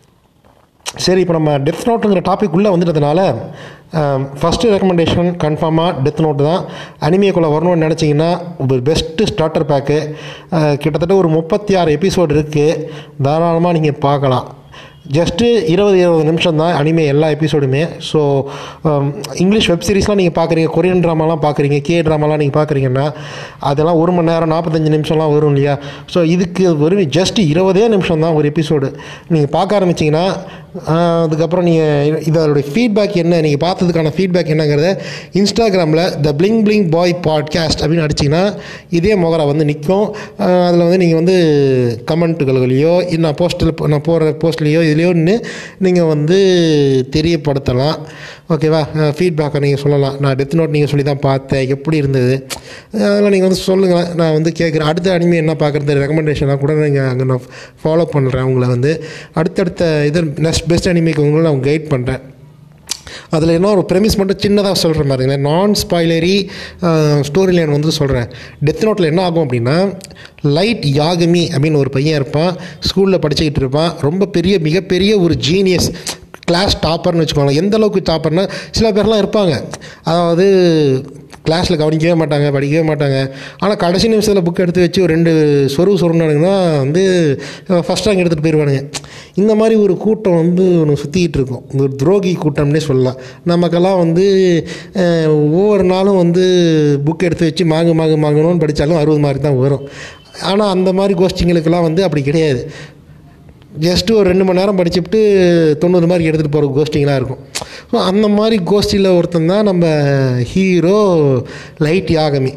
சரி இப்போ நம்ம டெத் நோட்டுங்கிற டாபிக் உள்ளே வந்துட்டதுனால ஃபஸ்ட்டு ரெக்கமெண்டேஷன் கன்ஃபார்மாக டெத் நோட்டு தான் அனிமேக்குள்ளே வரணும்னு நினச்சிங்கன்னா ஒரு பெஸ்ட்டு ஸ்டார்டர் பேக்கு கிட்டத்தட்ட ஒரு முப்பத்தி ஆறு எபிசோடு இருக்குது தாராளமாக நீங்கள் பார்க்கலாம் ஜஸ்ட்டு இருபது இருபது நிமிஷம் தான் அனிமே எல்லா எபிசோடுமே ஸோ இங்கிலீஷ் வெப் சீரிஸ்லாம் நீங்கள் பார்க்குறீங்க கொரியன் ட்ராமாலாம் பார்க்குறீங்க கே ட்ராமாலாம் நீங்கள் பார்க்குறீங்கன்னா அதெல்லாம் ஒரு மணி நேரம் நாற்பத்தஞ்சு நிமிஷம்லாம் வரும் இல்லையா ஸோ இதுக்கு வெறும் ஜஸ்ட் இருபதே நிமிஷம் தான் ஒரு எபிசோடு நீங்கள் பார்க்க ஆரம்பிச்சிங்கன்னா அதுக்கப்புறம் நீங்கள் இதோடைய ஃபீட்பேக் என்ன நீங்கள் பார்த்ததுக்கான ஃபீட்பேக் என்னங்கிறத இன்ஸ்டாகிராமில் the bling bling boy podcast அப்படின்னு அடிச்சிங்கன்னா இதே முகரை வந்து நிற்கும் அதில் வந்து நீங்கள் வந்து கமெண்ட்டுகளையோ நான் போஸ்ட்டில் நான் போடுற போஸ்ட்லேயோ இதுலேயோ நீங்கள் வந்து தெரியப்படுத்தலாம் ஓகேவா ஃபீட்பேக்கை நீங்கள் சொல்லலாம் நான் டெத் நோட் நீங்கள் சொல்லி தான் பார்த்தேன் எப்படி இருந்தது அதெல்லாம் நீங்கள் வந்து சொல்லுங்கள் நான் வந்து கேட்குறேன் அடுத்த அனிமே என்ன பார்க்குறது ரெக்கமெண்டேஷனாக கூட நீங்கள் அங்கே நான் ஃபாலோ பண்ணுறேன் உங்களை வந்து அடுத்தடுத்த இது நெக்ஸ்ட் பெஸ்ட் அனிமேக்கு உங்களை நான் கைட் பண்ணுறேன் அதில் என்ன ஒரு ப்ரெமிஸ் மட்டும் சின்னதாக சொல்கிறேன் பாருங்களேன் நான் ஸ்பாய்லரி ஸ்டோரி லைன் வந்து சொல்கிறேன் டெத் நோட்டில் என்ன ஆகும் அப்படின்னா லைட் யாகமி அப்படின்னு ஒரு பையன் இருப்பான் ஸ்கூலில் படிச்சுக்கிட்டு இருப்பான் ரொம்ப பெரிய மிகப்பெரிய ஒரு ஜீனியஸ் கிளாஸ் டாப்பர்னு வச்சுக்கோங்களேன் எந்த அளவுக்கு டாப்பர்னா சில பேர்லாம் இருப்பாங்க அதாவது கிளாஸில் கவனிக்கவே மாட்டாங்க படிக்கவே மாட்டாங்க ஆனால் கடைசி நிமிஷத்தில் புக் எடுத்து வச்சு ஒரு ரெண்டு சொரு சொருனானுங்கன்னா வந்து ஃபஸ்ட் ரேங்க் எடுத்துகிட்டு போயிடுவானுங்க இந்த மாதிரி ஒரு கூட்டம் வந்து ஒன்று சுற்றிக்கிட்டு இருக்கும் ஒரு துரோகி கூட்டம்னே சொல்லலாம் நமக்கெல்லாம் வந்து ஒவ்வொரு நாளும் வந்து புக் எடுத்து வச்சு மாங்கு மாங்கு மாங்கணும்னு படித்தாலும் அறுபது மார்க் தான் வரும் ஆனால் அந்த மாதிரி கோஷ்டிங்களுக்கெல்லாம் வந்து அப்படி கிடையாது ஜஸ்ட்டு ஒரு ரெண்டு மணி நேரம் படிச்சுட்டு தொண்ணூறு மார்க் எடுத்துகிட்டு போகிற கோஷ்டிங்களாக இருக்கும் ஸோ அந்த மாதிரி கோஷ்டியில் ஒருத்தன் தான் நம்ம ஹீரோ லைட் யாகமி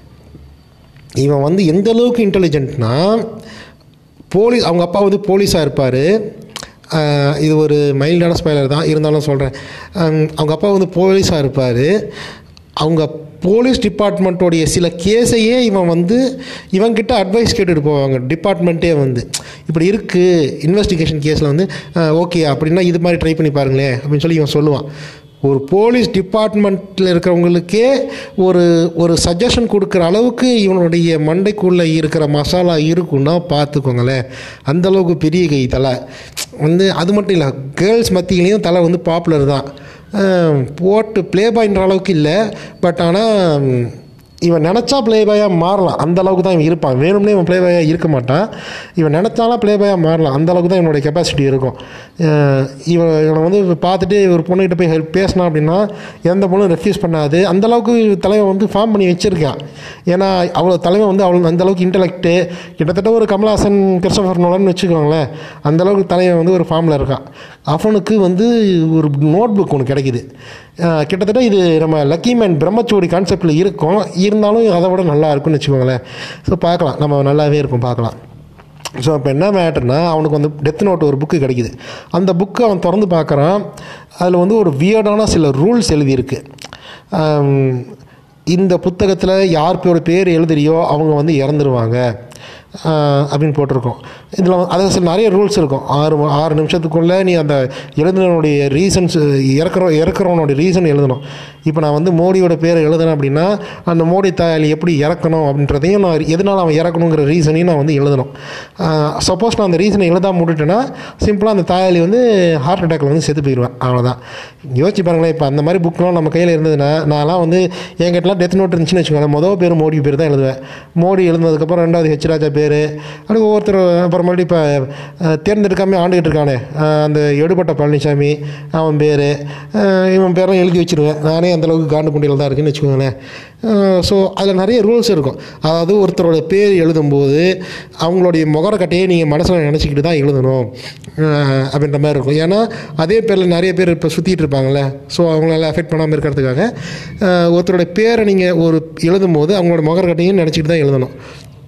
இவன் வந்து எந்த அளவுக்கு இன்டெலிஜென்ட்னா போலீஸ் அவங்க அப்பா வந்து போலீஸாக இருப்பார் இது ஒரு மைல்டான ஸ்பைலர் தான் இருந்தாலும் சொல்கிறேன் அவங்க அப்பா வந்து போலீஸாக இருப்பார் அவங்க போலீஸ் டிபார்ட்மெண்ட்டோடைய சில கேஸையே இவன் வந்து இவன்கிட்ட அட்வைஸ் கேட்டுட்டு போவாங்க டிபார்ட்மெண்ட்டே வந்து இப்படி இருக்குது இன்வெஸ்டிகேஷன் கேஸில் வந்து ஓகே அப்படின்னா இது மாதிரி ட்ரை பண்ணி பாருங்களேன் அப்படின்னு சொல்லி இவன் சொல்லுவான் ஒரு போலீஸ் டிபார்ட்மெண்ட்டில் இருக்கிறவங்களுக்கே ஒரு ஒரு சஜஷன் கொடுக்குற அளவுக்கு இவனுடைய மண்டைக்குள்ளே இருக்கிற மசாலா இருக்குன்னா பார்த்துக்கோங்களேன் அந்தளவுக்கு பெரிய கை தலை வந்து அது மட்டும் இல்லை கேர்ள்ஸ் மத்தியிலையும் தலை வந்து பாப்புலர் தான் போட்டு ப்ளே பாய்ன்ற அளவுக்கு இல்லை பட் ஆனால் இவன் நினச்சா ப்ளே பாயாக மாறலாம் அந்த அளவுக்கு தான் இவன் இருப்பான் வேணும்னே இவன் ப்ளே பாயாக இருக்க மாட்டான் இவன் நினச்சாலும் ப்ளே பாயாக மாறலாம் அந்த அளவுக்கு தான் இவனுடைய கெப்பாசிட்டி இருக்கும் இவன் இவனை வந்து பார்த்துட்டு ஒரு பொண்ணுகிட்ட போய் ஹெல்ப் பேசினான் அப்படின்னா எந்த பொண்ணும் ரெஃப்யூஸ் பண்ணாது அந்த அளவுக்கு தலைவன் வந்து ஃபார்ம் பண்ணி வச்சுருக்கான் ஏன்னா அவ்வளோ தலைவன் வந்து அவ்வளோ அந்த அளவுக்கு இன்டலெக்ட்டு கிட்டத்தட்ட ஒரு கமல்ஹாசன் கிறிஸ்டோஃபர் நோலன்னு வச்சுக்கோங்களேன் அந்த அளவுக்கு தலைவன் வந்து ஒரு ஃபார்மில் இருக்கான் அவனுக்கு வந்து ஒரு நோட் புக் ஒன்று கிடைக்குது கிட்டத்தட்ட இது நம்ம லக்கி மேன் பிரம்மச்சோடி கான்செப்டில் இருக்கும் இருந்தாலும் அதை விட நல்லா இருக்கும்னு வச்சுக்கோங்களேன் ஸோ பார்க்கலாம் நம்ம நல்லாவே இருக்கும் பார்க்கலாம் ஸோ இப்போ என்ன மேட்டர்னா அவனுக்கு வந்து டெத் நோட் ஒரு புக்கு கிடைக்குது அந்த புக்கை அவன் திறந்து பார்க்குறான் அதில் வந்து ஒரு வியர்டான சில ரூல்ஸ் எழுதியிருக்கு இந்த புத்தகத்தில் யார் பேரோட பேர் எழுதுறியோ அவங்க வந்து இறந்துருவாங்க அப்படின்னு போட்டிருக்கோம் இதில் அதில் சில நிறைய ரூல்ஸ் இருக்கும் ஆறு ஆறு நிமிஷத்துக்குள்ளே நீ அந்த எழுதுனவனுடைய ரீசன்ஸ் இறக்குற இறக்குறவனுடைய ரீசன் எழுதணும் இப்போ நான் வந்து மோடியோட பேரை எழுதுனேன் அப்படின்னா அந்த மோடி தாயாளி எப்படி இறக்கணும் அப்படின்றதையும் நான் எதனால் அவன் இறக்கணுங்கிற ரீசனையும் நான் வந்து எழுதணும் சப்போஸ் நான் அந்த ரீசனை எழுதாம விட்டுட்டேன்னா சிம்பிளாக அந்த தாயாளி வந்து ஹார்ட் அட்டாக்ல வந்து செத்து போயிடுவேன் அவ்வளோதான் யோசிச்சு பாருங்களேன் இப்போ அந்த மாதிரி புக்கெலாம் நம்ம கையில் இருந்ததுன்னா நான்லாம் வந்து என்கிட்டலாம் டெத் நோட் இருந்துச்சுன்னு வச்சுக்கோங்களேன் மொதல் பேர் மோடி பேர் தான் எழுதுவேன் மோடி எழுதுனதுக்கப்புறம் ரெண்டாவது ஹெச் ராஜா பேர் அப்படி ஒவ்வொருத்தர் அப்புறமேட்டு இப்போ தேர்ந்தெடுக்காமல் ஆண்டுகிட்டு இருக்கானே அந்த எடுபட்ட பழனிசாமி அவன் பேர் இவன் பேரெல்லாம் எழுதி வச்சுருவேன் நானே அந்தளவுக்கு காண்டு குண்டியில் தான் இருக்குன்னு வச்சுக்கோங்களேன் ஸோ அதில் நிறைய ரூல்ஸ் இருக்கும் அதாவது ஒருத்தரோட பேர் எழுதும்போது அவங்களுடைய முகரக்கட்டையே நீங்கள் மனசில் நினச்சிக்கிட்டு தான் எழுதணும் அப்படின்ற மாதிரி இருக்கும் ஏன்னா அதே பேரில் நிறைய பேர் இப்போ சுற்றிட்டு இருப்பாங்கள்ல ஸோ அவங்களால அஃபெக்ட் பண்ணாமல் இருக்கிறதுக்காக ஒருத்தரோட பேரை நீங்கள் ஒரு எழுதும்போது அவங்களோட முகரக்கட்டையும் நினச்சிக்கிட்டு தான் எழுதணும்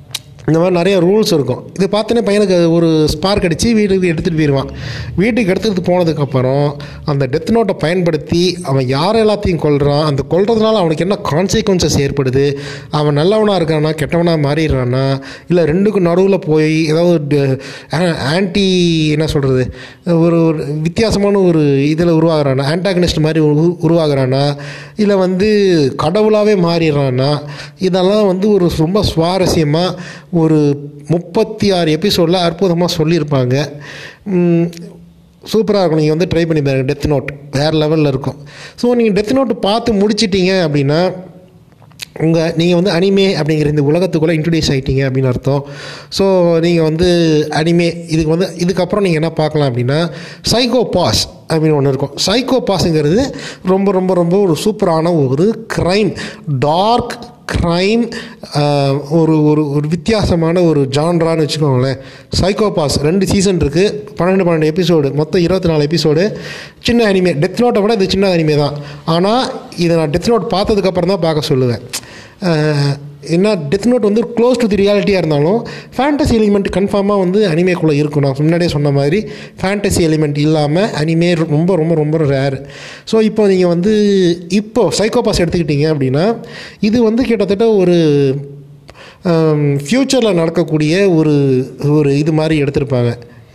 இந்த மாதிரி நிறைய ரூல்ஸ் இருக்கும் இது பார்த்தோன்னே பையனுக்கு ஒரு ஸ்பார்க் அடித்து வீட்டுக்கு எடுத்துகிட்டு போயிடுவான் வீட்டுக்கு எடுத்துகிட்டு போனதுக்கப்புறம் அந்த டெத் நோட்டை பயன்படுத்தி அவன் யார் எல்லாத்தையும் கொல்றான் அந்த கொல்றதுனால அவனுக்கு என்ன கான்சிக்வன்சஸ் ஏற்படுது அவன் நல்லவனாக இருக்கானா கெட்டவனாக மாறிடுறானா இல்லை ரெண்டுக்கும் நடுவில் போய் ஏதாவது ஆன்டி என்ன சொல்கிறது ஒரு ஒரு வித்தியாசமான ஒரு இதில் உருவாகிறானா ஆன்டாகனிஸ்ட் மாதிரி உரு- உருவாகிறானா இல்லை வந்து கடவுளாகவே மாறிடுறானா இதெல்லாம் வந்து ஒரு ரொம்ப சுவாரஸ்யமாக ஒரு முப்பத்தி ஆறு எபிசோடில் அற்புதமாக சொல்லியிருப்பாங்க சூப்பராக இருக்கும் நீங்கள் வந்து ட்ரை பண்ணி பாருங்க டெத் நோட் வேறு லெவலில் இருக்கும் ஸோ நீங்கள் டெத் நோட் பார்த்து முடிச்சிட்டீங்க அப்படின்னா உங்கள் நீங்கள் வந்து அனிமே அப்படிங்கிற இந்த உலகத்துக்குள்ளே இன்ட்ரடியூஸ் ஆகிட்டீங்க அப்படின்னு அர்த்தம் ஸோ நீங்கள் வந்து அனிமே இதுக்கு வந்து இதுக்கப்புறம் நீங்கள் என்ன பார்க்கலாம் அப்படின்னா சைக்கோ பாஸ் அப்படின்னு ஒன்று இருக்கும் சைக்கோ பாஸுங்கிறது ரொம்ப ரொம்ப ரொம்ப ஒரு சூப்பரான ஒரு க்ரைம் டார்க் க்ரைம் ஒரு ஒரு ஒரு வித்தியாசமான ஒரு ஜான்ரான்னு வச்சுக்கோங்களேன் சைக்கோ பாஸ் ரெண்டு சீசன் இருக்குது பன்னெண்டு பன்னெண்டு எபிசோடு மொத்தம் இருபத்தி நாலு எபிசோடு சின்ன அனிமே டெத் நோட்டை விட இது சின்ன அனிமே தான் ஆனால் இதை நான் டெத் நோட் பார்த்ததுக்கப்புறம் தான் பார்க்க சொல்லுவேன் அஹ், என்ன டெத் நோட் வந்து க்ளோஸ் டு தி ரியாலிட்டியாக இருந்தாலும் ஃபேண்டசி எலிமெண்ட் கன்ஃபார்மாக வந்து அனிமேக்குள்ளே இருக்கும் நான் முன்னாடியே சொன்ன மாதிரி ஃபேண்டசி எலிமெண்ட் இல்லாமல் அனிமே ரொம்ப ரொம்ப ரொம்ப ரேர் ஸோ இப்போ நீங்கள் வந்து இப்போ சைக்கோபாஸ் எடுத்துக்கிட்டீங்க அப்படின்னா இது வந்து கிட்டத்தட்ட ஒரு ஃப்யூச்சரில் நடக்கக்கூடிய ஒரு ஒரு இது மாதிரி எடுத்திருப்பாங்க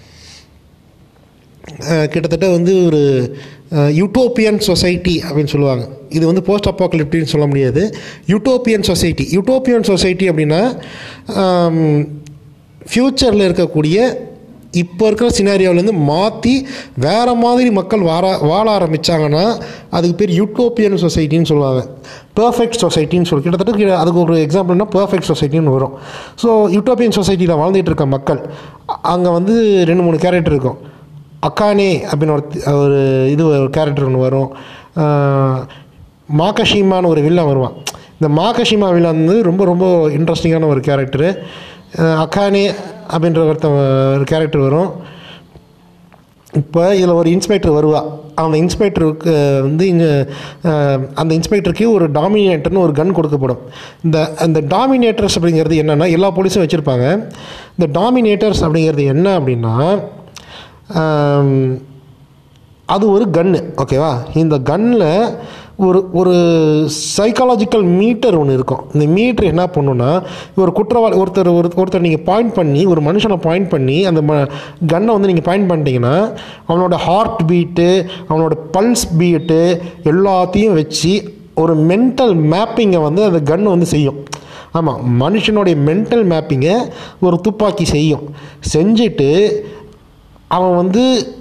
அஹ் கிட்டத்தட்ட வந்து ஒரு யூட்டோப்பியன் சொசைட்டி அப்படின்னு சொல்லுவாங்க இது வந்து போஸ்ட் அப்பாக்கலிப்டின்னு சொல்ல முடியாது யூட்டோப்பியன் சொசைட்டி யூட்டோப்பியன் சொசைட்டி அப்படின்னா ஃப்யூச்சரில் இருக்கக்கூடிய இப்போ இருக்கிற சினாரியோவிலேருந்து மாற்றி வேறு மாதிரி மக்கள் வார வாழ ஆரம்பித்தாங்கன்னா அதுக்கு பேர் யூட்டோப்பியன் சொசைட்டின்னு சொல்லுவாங்க பர்ஃபெக்ட் சொசைட்டின்னு சொல்லி கிட்டத்தட்ட கி- அதுக்கு ஒரு எக்ஸாம்பிள்னா பர்ஃபெக்ட் சொசைட்டின்னு வரும் ஸோ யூட்டோப்பியன் சொசைட்டியில் வாழ்ந்துட்டு இருக்க மக்கள் அங்கே வந்து ரெண்டு மூணு கேரக்டர் இருக்கும் அக்கானே அப்படின்னு ஒரு ஒரு இது ஒரு கேரக்டர் ஒன்று வரும் ஆஹ் மாகஷிமான்னு ஒரு வில்லன் வருவான் இந்த மாகஷிமா வில்லன் வந்து ரொம்ப ரொம்ப இன்ட்ரெஸ்டிங்கான ஒரு கேரக்டரு அக்கானே அப்படின்ற ஒருத்தன் ஒரு கேரக்டர் வரும் இப்போ இதில் ஒரு இன்ஸ்பெக்டர் வருவா அந்த இன்ஸ்பெக்டருக்கு வந்து இங்க, அஹ், அந்த இன்ஸ்பெக்டருக்கு ஒரு டாமினேட்டர்னு ஒரு கன் கொடுக்கப்படும் இந்த அந்த டாமினேட்டர்ஸ் அப்படிங்கிறது என்னென்னா எல்லா போலீஸும் வச்சுருப்பாங்க இந்த டாமினேட்டர்ஸ் அப்படிங்கிறது என்ன அப்படின்னா ஆம், அது ஒரு கன்று ஓகேவா இந்த கன்னில் ஒரு ஒரு சைக்காலஜிக்கல் மீட்டர் ஒன்று இருக்கும் இந்த மீட்டர் என்ன பண்ணுன்னா ஒரு குற்றவாளி ஒருத்தர் ஒரு ஒருத்தர் நீங்கள் பாயிண்ட் பண்ணி ஒரு மனுஷனை பாயிண்ட் பண்ணி அந்த ம கன்னை வந்து நீங்கள் பாயிண்ட் பண்ணிட்டீங்கன்னா அவனோட ஹார்ட் பீட்டு அவனோட பல்ஸ் பீட்டு எல்லாத்தையும் வச்சு ஒரு மென்டல் மேப்பிங்கை வந்து அந்த கன் வந்து செய்யும் ஆமாம் மனுஷனுடைய மென்டல் மேப்பிங்கை ஒரு துப்பாக்கி செய்யும் செஞ்சுட்டு அவன் வந்து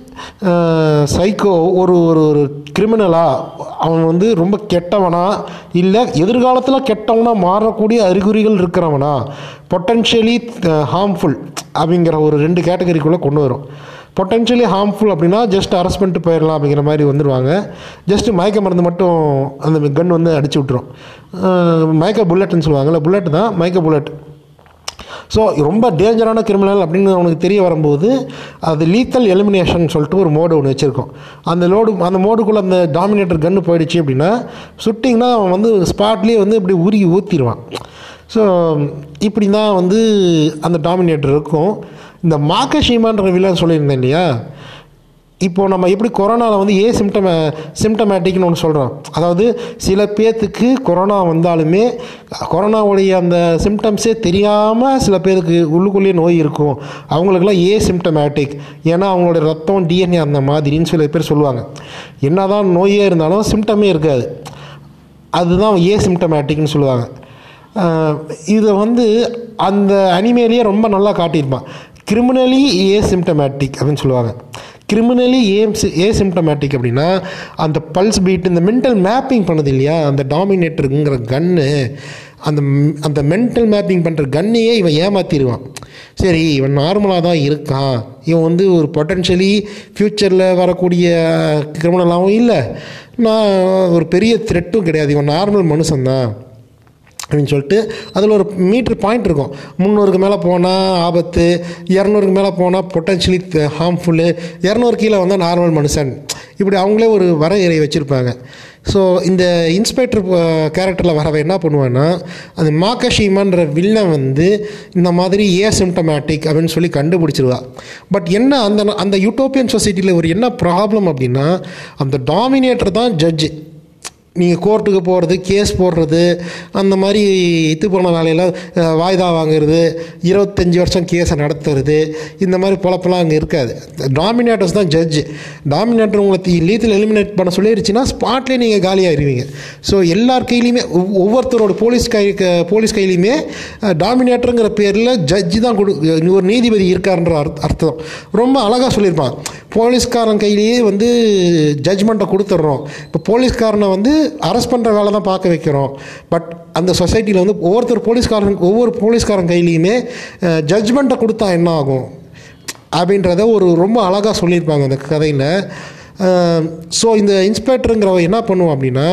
சைக்கோ ஒரு ஒரு ஒரு கிரிமினலா அவன் வந்து ரொம்ப கெட்டவனா இல்லை எதிர்காலத்தில் கெட்டவனா மாறக்கூடிய அறிகுறிகள் இருக்கிறவனா பொட்டன்ஷியலி ஹார்ம்ஃபுல் அப்படிங்கிற ஒரு ரெண்டு கேட்டகரிக்குள்ளே கொண்டு வரும் பொட்டன்ஷியலி ஹார்ம்ஃபுல் அப்படின்னா ஜஸ்ட் அரெஸ்ட் பண்ணிட்டு போயிடலாம் அப்படிங்கிற மாதிரி வந்துடுவாங்க ஜஸ்ட் மயக்க மருந்து மட்டும் அந்த கன் வந்து அடிச்சு விட்டுரும் அஹ் மயக்க புல்லட்னு சொல்லுவாங்கல்ல புல்லட் தான் மயக்க புல்லட் ஸோ ரொம்ப டேஞ்சரான கிரிமினல் அப்படின்னு அவனுக்கு தெரிய வரும்போது அது லீத்தல் எலிமினேஷன் சொல்லிட்டு ஒரு மோடு ஒன்று வச்சுருக்கோம் அந்த லோடு அந்த மோடுக்குள்ளே அந்த டாமினேட்டர் கன்று போயிடுச்சு அப்படின்னா சுட்டிங்கன்னா அவன் வந்து ஸ்பாட்லேயே வந்து இப்படி உருகி ஊற்றிடுவான் ஸோ இப்படி தான் வந்து அந்த டாமினேட்டர் இருக்கும் இந்த மாக்கஷீமான்ற வில்லன் சொல்லியிருந்தேன் இல்லையா இப்போ நம்ம எப்படி கொரோனாவில் வந்து ஏ சிம்டம சிம்டமேட்டிக்னு ஒன்று சொல்கிறோம் அதாவது சில பேர்த்துக்கு கொரோனா வந்தாலுமே கொரோனாவுடைய அந்த சிம்டம்ஸே தெரியாமல் சில பேருக்கு உள்ளுக்குள்ளேயே நோய் இருக்கும் அவங்களுக்கெல்லாம் ஏ சிம்டமேட்டிக் ஏன்னா அவங்களோட ரத்தம் டிஎன்ஏ அந்த மாதிரின்னு சில பேர் சொல்லுவாங்க என்னதான் நோயே இருந்தாலும் சிம்டமே இருக்காது அதுதான் ஏ சிம்டமேட்டிக்னு சொல்லுவாங்க ஆஹ் இதை வந்து அந்த அனிமேலேயே ரொம்ப நல்லா காட்டியிருப்பான் கிரிமினலி ஏ சிம்டமேட்டிக் அப்படின்னு சொல்லுவாங்க கிரிமினலி ஏம் ஏ சிம்டமேட்டிக் அப்படின்னா அந்த பல்ஸ் பீட் இந்த மென்டல் மேப்பிங் பண்ணது இல்லையா அந்த டாமினேட்டருங்கிற கன்னு அந்த ம்- அந்த மென்டல் மேப்பிங் பண்ணுற கன்னையே இவன் ஏமாத்திடுவான் சரி இவன் நார்மலாக தான் இருக்கான் இவன் வந்து ஒரு பொட்டன்ஷியலி ஃப்யூச்சரில் வரக்கூடிய கிரிமினலாகவும் இல்லை நான் ஒரு பெரிய த்ரெட்டும் கிடையாது இவன் நார்மல் மனுஷன்தான் அப்படின்னு சொல்லிட்டு அதில் ஒரு மீட்ரு பாயிண்ட் இருக்கும் முந்நூறுக்கு மேலே போனால் ஆபத்து இரநூறுக்கு மேலே போனால் பொட்டன்ஷியலி ஹார்ம்ஃபுல்லு இரநூறு கீழே வந்தால் நார்மல் மனுஷன் இப்படி அவங்களே ஒரு வரையறை வச்சுருப்பாங்க ஸோ இந்த இன்ஸ்பெக்டர் கேரக்டரில் வரவ என்ன பண்ணுவான்னா அந்த மாக்கஷிமான்ற வில்லன் வந்து இந்த மாதிரி ஏ சிம்டமேட்டிக் அப்படின்னு சொல்லி கண்டுபிடிச்சிருவா பட் என்ன அந்த அந்த யூட்டோப்பியன் சொசைட்டியில் ஒரு என்ன ப்ராப்ளம் அப்படின்னா அந்த டாமினேட்டர் தான் ஜட்ஜு நீங்கள் கோர்ட்டுக்கு போகிறது கேஸ் போடுறது அந்த மாதிரி இது போன வேலையில் அஹ், வாய்தா வாங்குறது இருபத்தஞ்சி வருஷம் கேஸை நடத்துறது இந்த மாதிரி பொழப்பெல்லாம் அங்கே இருக்காது டாமினேட்டர்ஸ் தான் ஜட்ஜு டாமினேட்டர் உங்களை லீத்தில் எலிமினேட் பண்ண சொல்லிருச்சுன்னா ஸ்பாட்லேயே நீங்கள் காலியாயிருவீங்க ஸோ எல்லார் கையிலையுமே ஒவ்- ஒவ்வொருத்தரோட போலீஸ் கை க- போலீஸ் கையிலையுமே டாமினேட்டருங்கிற பேரில் ஜட்ஜி தான் கொடு ஒரு நீதிபதி இருக்காருன்ற அர்த்த- அர்த்தம் ரொம்ப அழகாக சொல்லியிருப்பான் போலீஸ்காரன் கையிலேயே வந்து ஜட்ஜ்மெண்ட்டை கொடுத்துட்றோம் இப்போ போலீஸ்காரனை வந்து அரெஸ்ட் பண்ணுற வேலை தான் பார்க்க வைக்கிறோம் பட் அந்த சொசைட்டியில் வந்து ஒவ்வொருத்தர் போலீஸ்காரன் ஒவ்வொரு போலீஸ்காரன் கையிலையுமே ஜட்ஜ்மெண்ட்டை கொடுத்தா என்ன ஆகும் அப்படின்றத ஒரு ரொம்ப அழகாக சொல்லியிருப்பாங்க அந்த கதையில் ஸோ இந்த இன்ஸ்பெக்டருங்கிறவ என்ன பண்ணுவோம் அப்படின்னா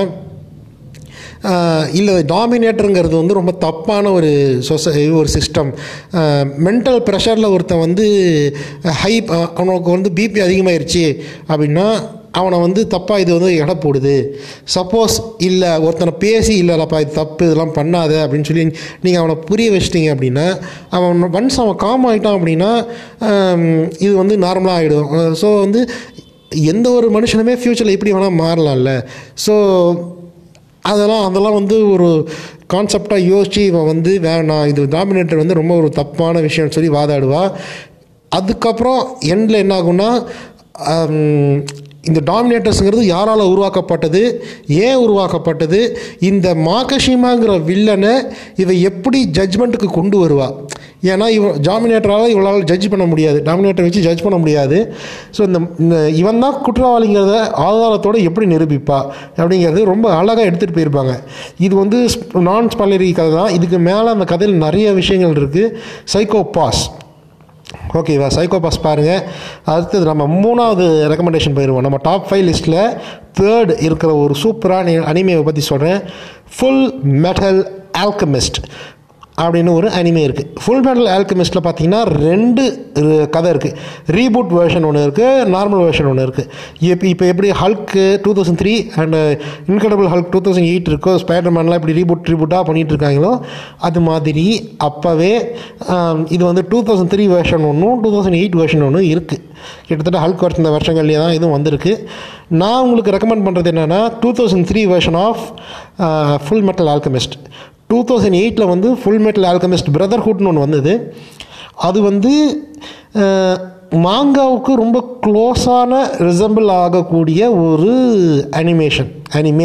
இல்லை டாமினேட்டருங்கிறது வந்து ரொம்ப தப்பான ஒரு சொசை ஒரு சிஸ்டம் மென்டல் ப்ரெஷரில் ஒருத்தன் வந்து ஹை அவனுக்கு வந்து பிபி அதிகமாயிருச்சு அப்படின்னா அவனை வந்து தப்பாக இது வந்து எடை போடுது சப்போஸ் இல்லை ஒருத்தனை பேசி இல்லைப்பா இது தப்பு இதெல்லாம் பண்ணாத அப்படின்னு சொல்லி நீங்கள் அவனை புரிய வச்சிட்டீங்க அப்படின்னா அவன் ஒன்ஸ் அவன் காம் ஆகிட்டான் அப்படின்னா ஆம், இது வந்து நார்மலாக ஆகிடும் ஸோ வந்து எந்த ஒரு மனுஷனுமே ஃப்யூச்சரில் எப்படி வேணால் மாறலாம்ல ஸோ அதெல்லாம் அதெல்லாம் வந்து ஒரு கான்செப்டாக யோசித்து இவன் வந்து வேணாம் இது டாமினேட்டர் வந்து ரொம்ப ஒரு தப்பான விஷயம்னு சொல்லி வாதாடுவா அதுக்கப்புறம் எண்டில் என்ன ஆகும்னா ஆம், இந்த டாமினேட்டர்ஸுங்கிறது யாரால் உருவாக்கப்பட்டது ஏன் உருவாக்கப்பட்டது இந்த மாகஷிமாங்கிற வில்லனை இவ எப்படி ஜட்ஜ்மெண்ட்டுக்கு கொண்டு வருவா ஏன்னா இவன் டாமினேட்டரால் இவளால் ஜட்ஜ் பண்ண முடியாது டாமினேட்டர் வச்சு ஜட்ஜ் பண்ண முடியாது ஸோ இந்த இந்த இவன் தான் குற்றவாளிங்கிறத ஆதாரத்தோடு எப்படி நிரூபிப்பா அப்படிங்கிறது ரொம்ப அழகாக எடுத்துகிட்டு போயிருப்பாங்க இது வந்து நான் ஸ்பாலரி கதை தான் இதுக்கு மேலே அந்த கதையில் நிறைய விஷயங்கள் இருக்குது சைக்கோ பாஸ் ஓகேவா சைக்கோ பாஸ் பாருங்கள் அடுத்தது நம்ம மூணாவது ரெக்கமெண்டேஷன் போயிடுவோம் நம்ம டாப் ஃபைவ் லிஸ்ட்டில் தேர்ட் இருக்கிற ஒரு சூப்பரான அனிமையை பற்றி சொல்கிறேன் ஃபுல் மெட்டல் ஆல்கமிஸ்ட் அப்படின்னு ஒரு அனிமே இருக்குது ஃபுல் மெட்டல் ஆல்கமிஸ்ட்டில் பார்த்தீங்கன்னா ரெண்டு ரு- கதை இருக்குது ரீபூட் வெர்ஷன் ஒன்று இருக்குது நார்மல் வெர்ஷன் ஒன்று இருக்குது இப்போ இப்போ எப்படி Hulk two thousand three and incredible Hulk two thousand eight இருக்கோ ஸ்பைடர் மேன்லாம் இப்படி ரீபூட் ரீபூட்டாக பண்ணிகிட்டு இருக்காங்களோ அது மாதிரி அப்போவே ஆம், இது வந்து டூ தௌசண்ட் த்ரீ வெர்ஷன் ஒன்றும் டூ தௌசண்ட் எயிட் வெர்ஷன் ஒன்றும் இருக்குது கிட்டத்தட்ட ஹல்க் வருஷம் இந்த வருஷங்கள்லேயே தான் இதுவும் வந்திருக்கு நான் உங்களுக்கு ரெக்கமெண்ட் பண்ணுறது என்னென்னா two thousand three version of full metal alchemist two thousand எயிட்டில் வந்து ஃபுல் மெட்டல் ஆல்கமிஸ்ட் பிரதர்ஹுட்னு ஒன்று வந்தது அது வந்து அஹ், மாங்காவுக்கு ரொம்ப க்ளோஸான ரிசம்பிள் ஆகக்கூடிய ஒரு அனிமேஷன் அனிமே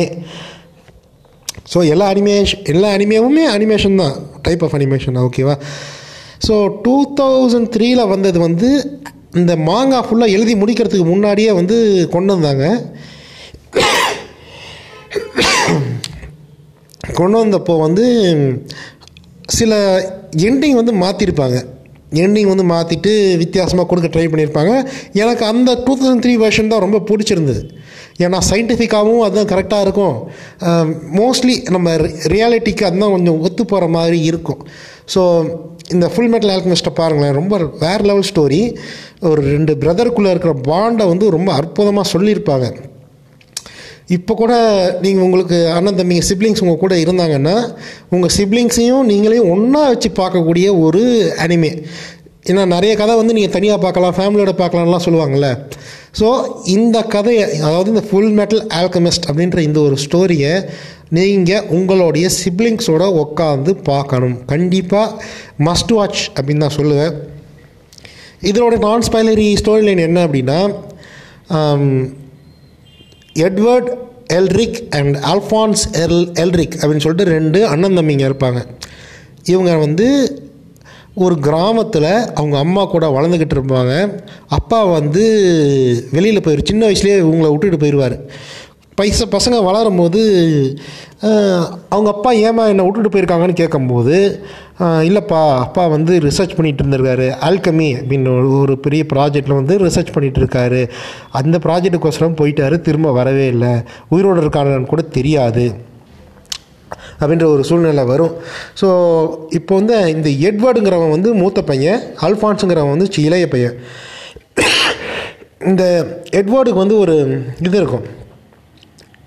ஸோ எல்லா அனிமேஷன் எல்லா அனிமேவுமே அனிமேஷன் தான் டைப் ஆஃப் அனிமேஷன் ஓகேவா ஸோ டூ தௌசண்ட் த்ரீல வந்தது வந்து இந்த மாங்கா ஃபுல்லாக எழுதி முடிக்கிறதுக்கு முன்னாடியே வந்து கொண்டு வந்தாங்க கொண்டு வந்தப்போ வந்து சில எண்டிங் வந்து மாற்றிருப்பாங்க எண்டிங் வந்து மாற்றிட்டு வித்தியாசமாக கொடுக்க ட்ரை பண்ணியிருப்பாங்க எனக்கு அந்த டூ தௌசண்ட் த்ரீ வெர்ஷன் தான் ரொம்ப பிடிச்சிருந்தது ஏன்னா சயின்டிஃபிக்காகவும் அதுதான் கரெக்டாக இருக்கும் மோஸ்ட்லி நம்ம ரியாலிட்டிக்கு அதுதான் கொஞ்சம் ஒத்து போகிற மாதிரி இருக்கும் ஸோ இந்த ஃபுல் மெட்டல் ஆல்கமிஸ்ட்டை பாருங்களேன் ரொம்ப வேறு லெவல் ஸ்டோரி ஒரு ரெண்டு பிரதருக்குள்ளே இருக்கிற பாண்டை வந்து ரொம்ப அற்புதமாக சொல்லியிருப்பாங்க இப்போ கூட நீங்கள் உங்களுக்கு அண்ணன் தம்பிங்க சிப்ளிங்ஸ் உங்கள் கூட இருந்தாங்கன்னா உங்கள் சிப்ளிங்ஸையும் நீங்களையும் ஒன்றா வச்சு பார்க்கக்கூடிய ஒரு அனிமே ஏன்னா நிறைய கதை வந்து நீங்கள் தனியாக பார்க்கலாம் ஃபேமிலியோட பார்க்கலாம்லாம் சொல்லுவாங்கள்ல ஸோ இந்த கதையை அதாவது இந்த ஃபுல் மெட்டல் ஆல்கமிஸ்ட் அப்படின்ற இந்த ஒரு ஸ்டோரியை நீங்கள் உங்களுடைய சிப்ளிங்ஸோட உட்காந்து பார்க்கணும் கண்டிப்பாக மஸ்ட் வாட்ச் அப்படின்னு தான் சொல்லுவேன் இதனோட நான் ஸ்பைலரி ஸ்டோரி லைன் என்ன அப்படின்னா ஆம், Edward Elric and Alphonse El Elric அப்படின்னு சொல்லிட்டு ரெண்டு அண்ணன் தம்பிங்க இருப்பாங்க இவங்க வந்து ஒரு கிராமத்தில் அவங்க அம்மா கூட வளர்ந்துக்கிட்டு இருப்பாங்க அப்பா வந்து வெளியில் போயிரு சின்ன வயசுலேயே இவங்களை விட்டுட்டு போயிடுவார் பைச பசங்க வளரும்போது ஆஹ், அவங்க அப்பா ஏமா என்னை விட்டுட்டு போயிருக்காங்கன்னு கேட்கும்போது ஆஹ், இல்லைப்பா அப்பா வந்து ரிசர்ச் பண்ணிகிட்டு இருந்திருக்காரு ஆல்கமி அப்படின்னு ஒரு ஒரு பெரிய ப்ராஜெக்டில் வந்து ரிசர்ச் பண்ணிகிட்டு இருக்காரு அந்த ப்ராஜெக்ட்டுக்கோசரம் போயிட்டாரு திரும்ப வரவே இல்லை உயிரோடு இருக்கானு கூட தெரியாது அப்படின்ற ஒரு சூழ்நிலை வரும் ஸோ இப்போ வந்து இந்த எட்வர்டுங்கிறவன் வந்து மூத்த பையன் அல்ஃபான்ஸுங்கிறவன் வந்து சி- இளைய பையன் இந்த எட்வர்டுக்கு வந்து ஒரு இது இருக்கும்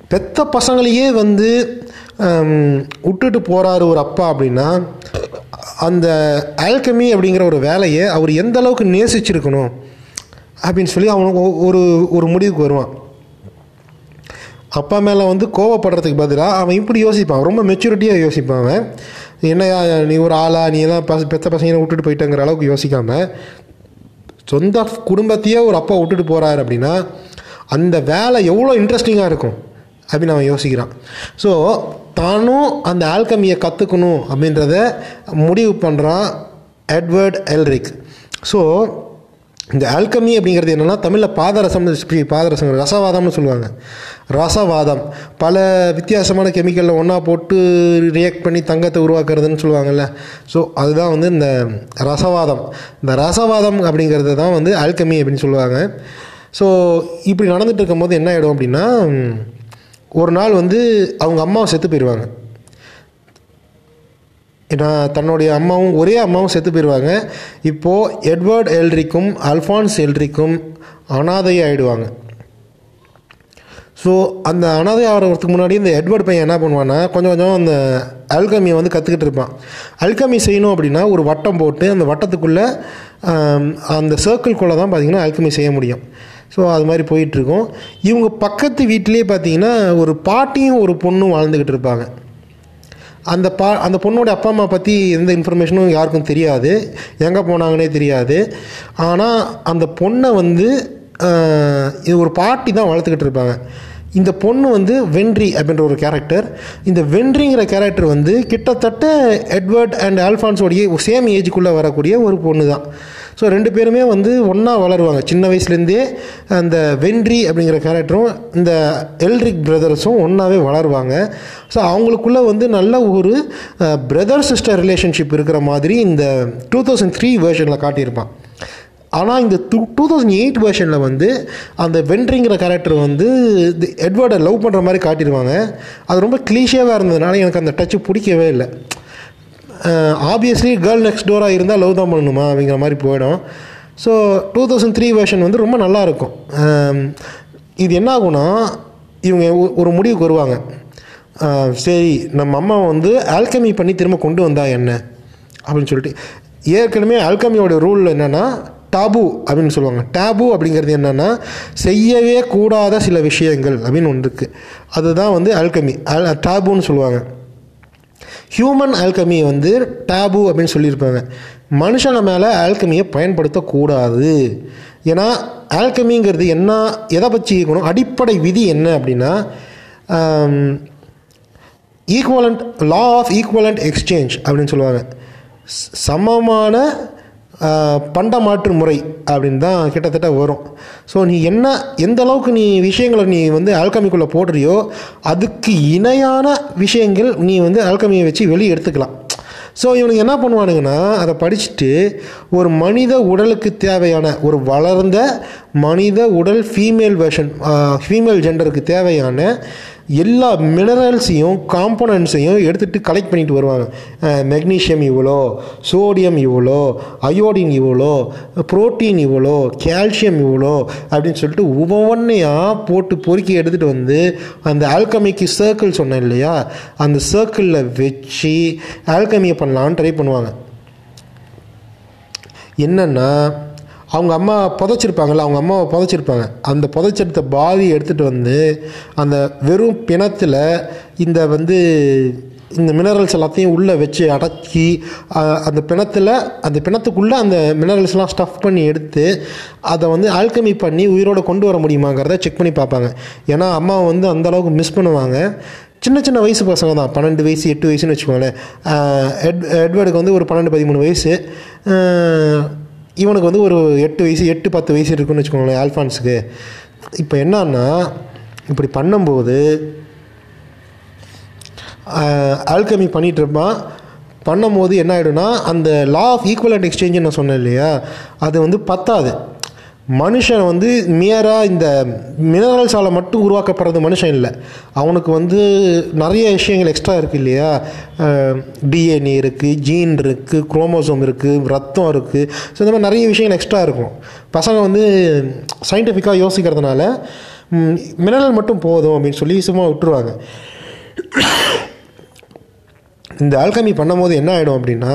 பெத்த பசங்களையே வந்து ஹம், விட்டுட்டு போகிறாரு ஒரு அப்பா அப்படின்னா அந்த ஆல்கமி அப்படிங்கிற ஒரு வேலையை அவர் எந்த அளவுக்கு நேசிச்சிருக்கணும் அப்படின்னு சொல்லி அவனுக்கு ஒ- ஒரு ஒரு முடிவுக்கு வருவான் அப்பா மேலே வந்து கோவப்படுறதுக்கு பதிலாக அவன் இப்படி யோசிப்பான் ரொம்ப மெச்சூரிட்டியாக யோசிப்பான் அவன் என்னையா நீ ஒரு ஆளா நீ எல்லாம் பச பெத்த பசங்களை விட்டுட்டு போயிட்டேங்கிற அளவுக்கு யோசிக்காம சொந்த குடும்பத்தையே ஒரு அப்பா விட்டுட்டு போகிறாரு அப்படின்னா அந்த வேலை எவ்வளோ இன்ட்ரெஸ்டிங்காக இருக்கும் அப்படின்னு அவன் யோசிக்கிறான் ஸோ தானும் அந்த ஆல்கமியை கற்றுக்கணும் அப்படின்றத முடிவு பண்ணுறான் எட்வர்ட் எல்ரிக் ஸோ இந்த ஆல்கமி அப்படிங்கிறது என்னென்னா தமிழில் பாதரசம் பாதரசம் ரசவாதம்னு சொல்லுவாங்க ரசவாதம் பல வித்தியாசமான கெமிக்கலில் ஒன்றா போட்டு ரியாக்ட் பண்ணி தங்கத்தை உருவாக்குறதுன்னு சொல்லுவாங்கல்ல ஸோ அதுதான் வந்து இந்த ரசவாதம் இந்த ரசவாதம் அப்படிங்கிறது தான் வந்து ஆல்கமி அப்படின்னு சொல்லுவாங்க ஸோ இப்படி நடந்துட்டு இருக்கும்போது என்ன ஆகிடும் அப்படின்னா ம், ஒரு நாள் வந்து அவங்க அம்மாவை செத்து போயிடுவாங்க ஏன்னா தன்னுடைய அம்மாவும் ஒரே அம்மாவும் செத்து போயிடுவாங்க இப்போது எட்வர்ட் எல்ரிக்கும் அல்ஃபான்ஸ் எல்ரிக்கும் அனாதை ஆயிடுவாங்க ஸோ அந்த அனாதை ஆகிறதுக்கு முன்னாடி இந்த எட்வர்ட் பையன் என்ன பண்ணுவான்னா கொஞ்சம் கொஞ்சம் அந்த அல்கமியை வந்து கற்றுக்கிட்டு இருப்பான் அல்கமி செய்யணும் அப்படின்னா ஒரு வட்டம் போட்டு அந்த வட்டத்துக்குள்ளே அந்த சர்க்கிள்குள்ளே தான் பார்த்தீங்கன்னா அல்கமி செய்ய முடியும் ஸோ அது மாதிரி போயிட்டுருக்கோம் இவங்க பக்கத்து வீட்டிலே பார்த்தீங்கன்னா ஒரு பாட்டியும் ஒரு பொண்ணும் வாழ்ந்துக்கிட்டு இருப்பாங்க அந்த பா அந்த பொண்ணோட அப்பா அம்மா பற்றி எந்த இன்ஃபர்மேஷனும் யாருக்கும் தெரியாது எங்கே போனாங்கன்னே தெரியாது ஆனால் அந்த பொண்ணை வந்து ஆஹ், இது ஒரு பாட்டி தான் வளர்த்துக்கிட்டு இருப்பாங்க இந்த பொண்ணு வந்து வென்றி அப்படின்ற ஒரு கேரக்டர் இந்த வென்றிங்கிற கேரக்டர் வந்து கிட்டத்தட்ட எட்வர்ட் அண்ட் ஆல்ஃபான்ஸோடைய சேம் ஏஜுக்குள்ளே வரக்கூடிய ஒரு பொண்ணு தான் ஸோ ரெண்டு பேருமே வந்து ஒன்றா வளருவாங்க சின்ன வயசுலேருந்தே அந்த வென்றி அப்படிங்கிற கேரக்டரும் இந்த எல்ரிக் பிரதர்ஸும் ஒன்றாவே வளருவாங்க ஸோ அவங்களுக்குள்ள வந்து நல்ல ஒரு பிரதர் சிஸ்டர் ரிலேஷன்ஷிப் இருக்கிற மாதிரி இந்த டூ தௌசண்ட் த்ரீ வேர்ஷனில் காட்டியிருப்பான் ஆனால் இந்த டூ டூ தௌசண்ட் எயிட் வேர்ஷனில் வந்து அந்த வென்ட்ரிங்கிற கேரக்டர் வந்து எட்வர்டை லவ் பண்ணுற மாதிரி காட்டிடுவாங்க அது ரொம்ப கிளீஷியாவாக இருந்ததுனால எனக்கு அந்த டச்சு பிடிக்கவே இல்லை ஆப்வியஸ்லி கேர்ள் நெக்ஸ்ட் டோராக இருந்தால் லவ் தான் பண்ணணுமா அப்படிங்கிற மாதிரி போயிடும் so two thousand three version வந்து ரொம்ப நல்லாயிருக்கும் இது என்ன ஆகும்னா இவங்க ஒ- ஒரு முடிவுக்கு வருவாங்க ஆஹ் சரி நம்ம அம்மா வந்து ஆல்கமி பண்ணி திரும்ப கொண்டு வந்தா என்ன அப்படின்னு சொல்லிட்டு ஏற்கனவே ஆல்கமியோட ரூல் என்னென்னா டாபு அப்படின்னு சொல்லுவாங்க டாபு அப்படிங்கிறது என்னென்னா செய்யவே கூடாத சில விஷயங்கள் அப்படின்னு ஒன்று இருக்குது அதுதான் வந்து ஆல்கமி டாபுன்னு சொல்லுவாங்க ஹியூமன் ஆல்கமியை வந்து டேபு அப்படின்னு சொல்லியிருப்பாங்க மனுஷனை மேலே ஆல்கமியை பயன்படுத்தக்கூடாது ஏன்னா ஆல்கமிங்கிறது என்ன எதை பற்றி இருக்கணும் அடிப்படை விதி என்ன அப்படின்னா equivalent law of equivalent exchange அப்படின்னு சொல்லுவாங்க ச- சமமான ஆஹ், பண்டமாற்று முறை அப்படின்னு தான் கிட்டத்தட்ட வரும் ஸோ நீ என்ன எந்த அளவுக்கு நீ விஷயங்களை நீ வந்து ஆல்கமிக்குள்ளே போடுறியோ அதுக்கு இணையான விஷயங்கள் நீ வந்து ஆல்கமியை வச்சு வெளியே எடுத்துக்கலாம் ஸோ இவனுக்கு என்ன பண்ணுவானுங்கன்னா அதை படிச்சுட்டு ஒரு மனித உடலுக்கு தேவையான ஒரு வளர்ந்த மனித உடல் ஃபீமேல் வெர்ஷன் ஃபீமேல் ஜெண்டருக்கு தேவையான எல்லா மினரல்ஸையும் காம்போனன்ட்ஸையும் எடுத்துகிட்டு கலெக்ட் பண்ணிட்டு வருவாங்க மெக்னீஷியம் இவ்வளோ சோடியம் இவ்வளோ அயோடின் இவ்வளோ புரோட்டீன் இவ்வளோ கால்சியம் இவ்வளோ அப்படின்னு சொல்லிட்டு ஒவ்வொன்றையாக போட்டு பொறுக்கி எடுத்துகிட்டு வந்து அந்த ஆல்கமிக்கு சர்க்கிள் சொன்னேன் இல்லையா அந்த சர்க்கிளில் வச்சு ஆல்கமியை பண்ணலான்னு ட்ரை பண்ணுவாங்க என்னென்னா அவங்க அம்மா புதைச்சிருப்பாங்கல்ல அவங்க அம்மாவை புதைச்சிருப்பாங்க அந்த புதைச்செடுத்த பாதி எடுத்துகிட்டு வந்து அந்த வெறும் பிணத்தில் இந்த வந்து இந்த மினரல்ஸ் எல்லாத்தையும் உள்ளே வச்சு அடக்கி அஹ், அந்த பிணத்தில் அந்த பிணத்துக்குள்ளே அந்த மினரல்ஸ்லாம் ஸ்டஃப் பண்ணி எடுத்து அதை வந்து ஆல்கமி பண்ணி உயிரோட கொண்டு வர முடியுமாங்கிறத செக் பண்ணி பார்ப்பாங்க ஏன்னா அம்மாவை வந்து அந்த அளவுக்கு மிஸ் பண்ணுவாங்க சின்ன சின்ன வயசு பசங்க தான் பன்னெண்டு வயசு எட்டு வயசுன்னு வச்சுக்கோங்களேன் ஆஹ் எட் எட்வர்டுக்கு வந்து ஒரு பன்னெண்டு பதிமூணு வயசு ஆஹ் இவனுக்கு வந்து ஒரு எட்டு வயசு எட்டு பத்து வயசு இருக்குன்னு வச்சுக்கோங்களேன் ஆல்ஃபான்ஸுக்கு இப்போ என்னன்னா இப்படி பண்ணும்போது ஆல்கமி பண்ணிகிட்டு இருப்பான் பண்ணும்போது என்ன ஆகிடும்னா அந்த லா ஆஃப் ஈக்குவலண்ட் எக்ஸ்சேஞ்சுன்னு நான் சொன்னேன் இல்லையா அது வந்து பத்தாது மனுஷன் வந்து மியராக இந்த மினரல்ஸால் மட்டும் உருவாக்கப்படுறது மனுஷன் இல்லை அவனுக்கு வந்து நிறைய விஷயங்கள் எக்ஸ்ட்ரா இருக்குது இல்லையா டிஎன்ஏ இருக்குது ஜீன் இருக்குது குரோமோசோம் இருக்குது ரத்தம் இருக்குது ஸோ இந்த மாதிரி நிறைய விஷயங்கள் எக்ஸ்ட்ரா இருக்கும் பசங்க வந்து சயின்டிஃபிக்காக யோசிக்கிறதுனால மினரல் மட்டும் போதும் அப்படின்னு சொல்லி சும்மா விட்டுருவாங்க இந்த ஆல்கமி பண்ணும்போது என்ன ஆகிடும் அப்படின்னா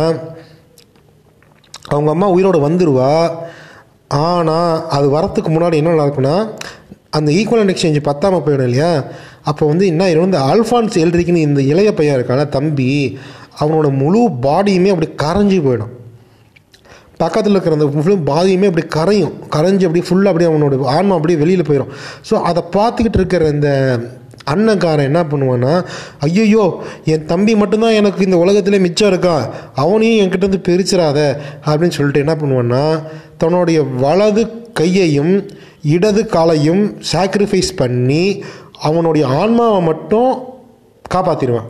அவங்க அம்மா உயிரோடு வந்துடுவா ஆனால் அது வரத்துக்கு முன்னாடி என்ன நடக்கும்னா அந்த ஈக்குவலன் எக்ஸ்சேஞ்ச் பத்தாமல் போயிடும் இல்லையா அப்போ வந்து என்ன ஆயிடும் இந்த ஆல்ஃபான்ஸ் எல்ரிக்குன்னு இந்த இளைய பையன் இருக்கான தம்பி அவனோட முழு பாடியுமே அப்படி கரைஞ்சி போயிடும் பக்கத்தில் இருக்கிற அந்த ஃபுல்லும் பாதியுமே அப்படி கரையும் கரைஞ்சி அப்படியே ஃபுல்லாக அப்படியே அவனோட ஆன்மா அப்படியே வெளியில் போயிடும் ஸோ அதை பார்த்துக்கிட்டு இருக்கிற இந்த அண்ணன்காரன் என்ன பண்ணுவான்னா ஐயோ என் தம்பி மட்டும்தான் எனக்கு இந்த உலகத்திலே மிச்சம் இருக்கான் அவனையும் என்கிட்ட இருந்து பிரிச்சிடாத அப்படின்னு சொல்லிட்டு என்ன பண்ணுவான்னா தன்னுடைய வலது கையையும் இடது காலையும் சாக்ரிஃபைஸ் பண்ணி அவனுடைய ஆன்மாவை மட்டும் காப்பாற்றிடுவான்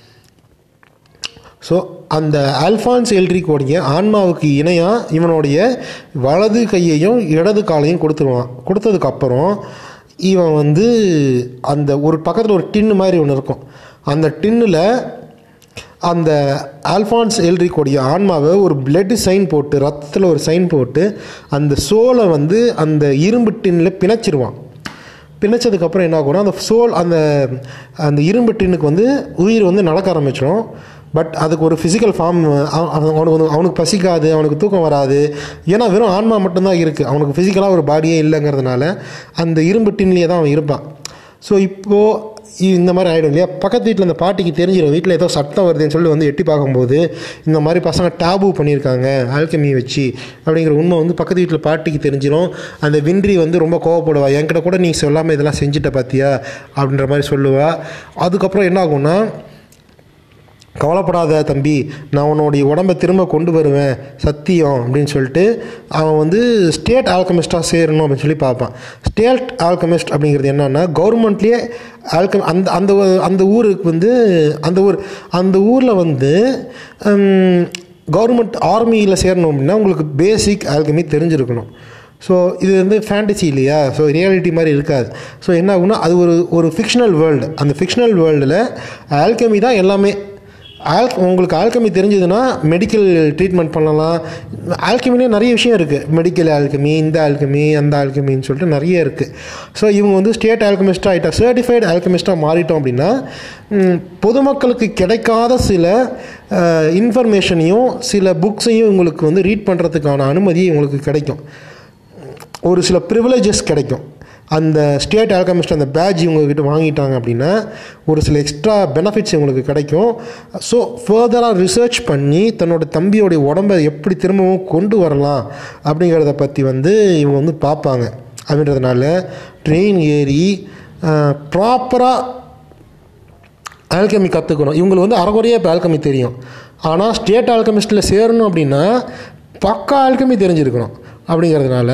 ஸோ அந்த ஆல்ஃபான்ஸ் எல்ட்ரிக்கோடைய ஆன்மாவுக்கு இணையாக இவனுடைய வலது கையையும் இடது காலையும் கொடுத்துருவான் கொடுத்ததுக்கப்புறம் இவன் வந்து அந்த ஒரு பக்கத்தில் ஒரு டின்னு மாதிரி ஒன்று இருக்கும் அந்த டின்னில் அந்த ஆல்ஃபான்ஸ் எல்ரிக்கோடைய ஆன்மாவை ஒரு பிளட் சைன் போட்டு ரத்தத்தில் ஒரு சைன் போட்டு அந்த சோலை வந்து அந்த இரும்பு டின்னில் பிணைச்சிருவான் பிணைச்சதுக்கப்புறம் என்ன ஆகும்னா அந்த சோல் அந்த அந்த இரும்பு டின்னுக்கு வந்து உயிர் வந்து நடக்க ஆரம்பிச்சிடும் பட் அதுக்கு ஒரு ஃபிசிக்கல் ஃபார்ம் அவனுக்கு வந்து அவனுக்கு பசிக்காது அவனுக்கு தூக்கம் வராது ஏன்னா வெறும் ஆன்மா மட்டும்தான் இருக்குது அவனுக்கு ஃபிசிக்கலாக ஒரு பாடியே இல்லைங்கிறதுனால அந்த இரும்பு டின்லேயே தான் அவன் இருப்பான் ஸோ இப்போது இந்த மாதிரி ஆகிடும் இல்லையா பக்கத்து வீட்டில் அந்த பாட்டிக்கு தெரிஞ்சிடும் வீட்டில் ஏதோ சட்டம் வருதுன்னு சொல்லி வந்து எட்டி பார்க்கும்போது இந்த மாதிரி பசங்க டேபு பண்ணியிருக்காங்க ஆல்கமியை வச்சு அப்படிங்கிற உண்மை வந்து பக்கத்து வீட்டில் பாட்டிக்கு தெரிஞ்சிடும் அந்த வின்றி வந்து ரொம்ப கோவப்படுவா என்கிட்ட கூட நீ சொல்லாமல் இதெல்லாம் செஞ்சுட்ட பார்த்தியா அப்படின்ற மாதிரி சொல்லுவா அதுக்கப்புறம் என்ன ஆகும்னா கவலைப்படாத தம்பி நான் உன்னுடைய உடம்பை திரும்ப கொண்டு வருவேன் சத்தியம் அப்படின்னு சொல்லிட்டு அவன் வந்து ஸ்டேட் ஆல்கமிஸ்ட்டாக சேரணும் அப்படின்னு சொல்லி பார்ப்பான் ஸ்டேட் ஆல்கமிஸ்ட் அப்படிங்கிறது என்னன்னா கவர்மெண்ட்லேயே ஆல்கம் அந்த அந்த அந்த ஊருக்கு வந்து அந்த ஊர் அந்த ஊரில் வந்து கவர்மெண்ட் ஆர்மியில் சேரணும் அப்படின்னா உங்களுக்கு பேசிக் ஆல்கமி தெரிஞ்சிருக்கணும் ஸோ இது வந்து ஃபேண்டசி இல்லையா ஸோ ரியாலிட்டி மாதிரி இருக்காது ஸோ என்ன ஆகுனா அது ஒரு ஒரு ஃபிக்ஷனல் வேர்ல்டு அந்த ஃபிக்ஷனல் வேர்ல்டில் ஆல்கமி தான் எல்லாமே ஆல் உங்களுக்கு ஆல்கமி தெரிஞ்சதுன்னா மெடிக்கல் ட்ரீட்மெண்ட் பண்ணலாம் ஆல்கமிலே நிறைய விஷயம் இருக்குது மெடிக்கல் ஆல்கமி இந்த ஆல்கமி அந்த ஆல்கமின்னு சொல்லிட்டு நிறைய இருக்குது ஸோ இவங்க வந்து ஸ்டேட் ஆல்கமிஸ்ட்டாக ஆகிட்டா சர்டிஃபைடு ஆல்கமிஸ்ட்டாக மாறிட்டோம் அப்படின்னா பொதுமக்களுக்கு கிடைக்காத சில இன்ஃபர்மேஷனையும் சில புக்ஸையும் உங்களுக்கு வந்து ரீட் பண்ணுறதுக்கான அனுமதி உங்களுக்கு கிடைக்கும் ஒரு சில ப்ரிவிலேஜஸ் கிடைக்கும் அந்த ஸ்டேட் ஆல்கமிஸ்ட் அந்த பேட்ச் இவங்கக்கிட்ட வாங்கிட்டாங்க அப்படின்னா ஒரு சில எக்ஸ்ட்ரா பெனிஃபிட்ஸ் இவங்களுக்கு கிடைக்கும் ஸோ ஃபர்தராக ரிசர்ச் பண்ணி தன்னோட தம்பியோடைய உடம்பை எப்படி திரும்பவும் கொண்டு வரலாம் அப்படிங்கிறத பற்றி வந்து இவங்க வந்து பார்ப்பாங்க அப்படின்றதுனால ட்ரெயின் ஏறி ப்ராப்பராக ஆல்கமி கற்றுக்கணும் இவங்களுக்கு வந்து அறகுறையாக இப்போ ஆல்கமி தெரியும் ஆனால் ஸ்டேட் ஆல்கமிஸ்ட்டில் சேரணும் அப்படின்னா பக்கா ஆல்கமி தெரிஞ்சிருக்கணும் அப்படிங்கிறதுனால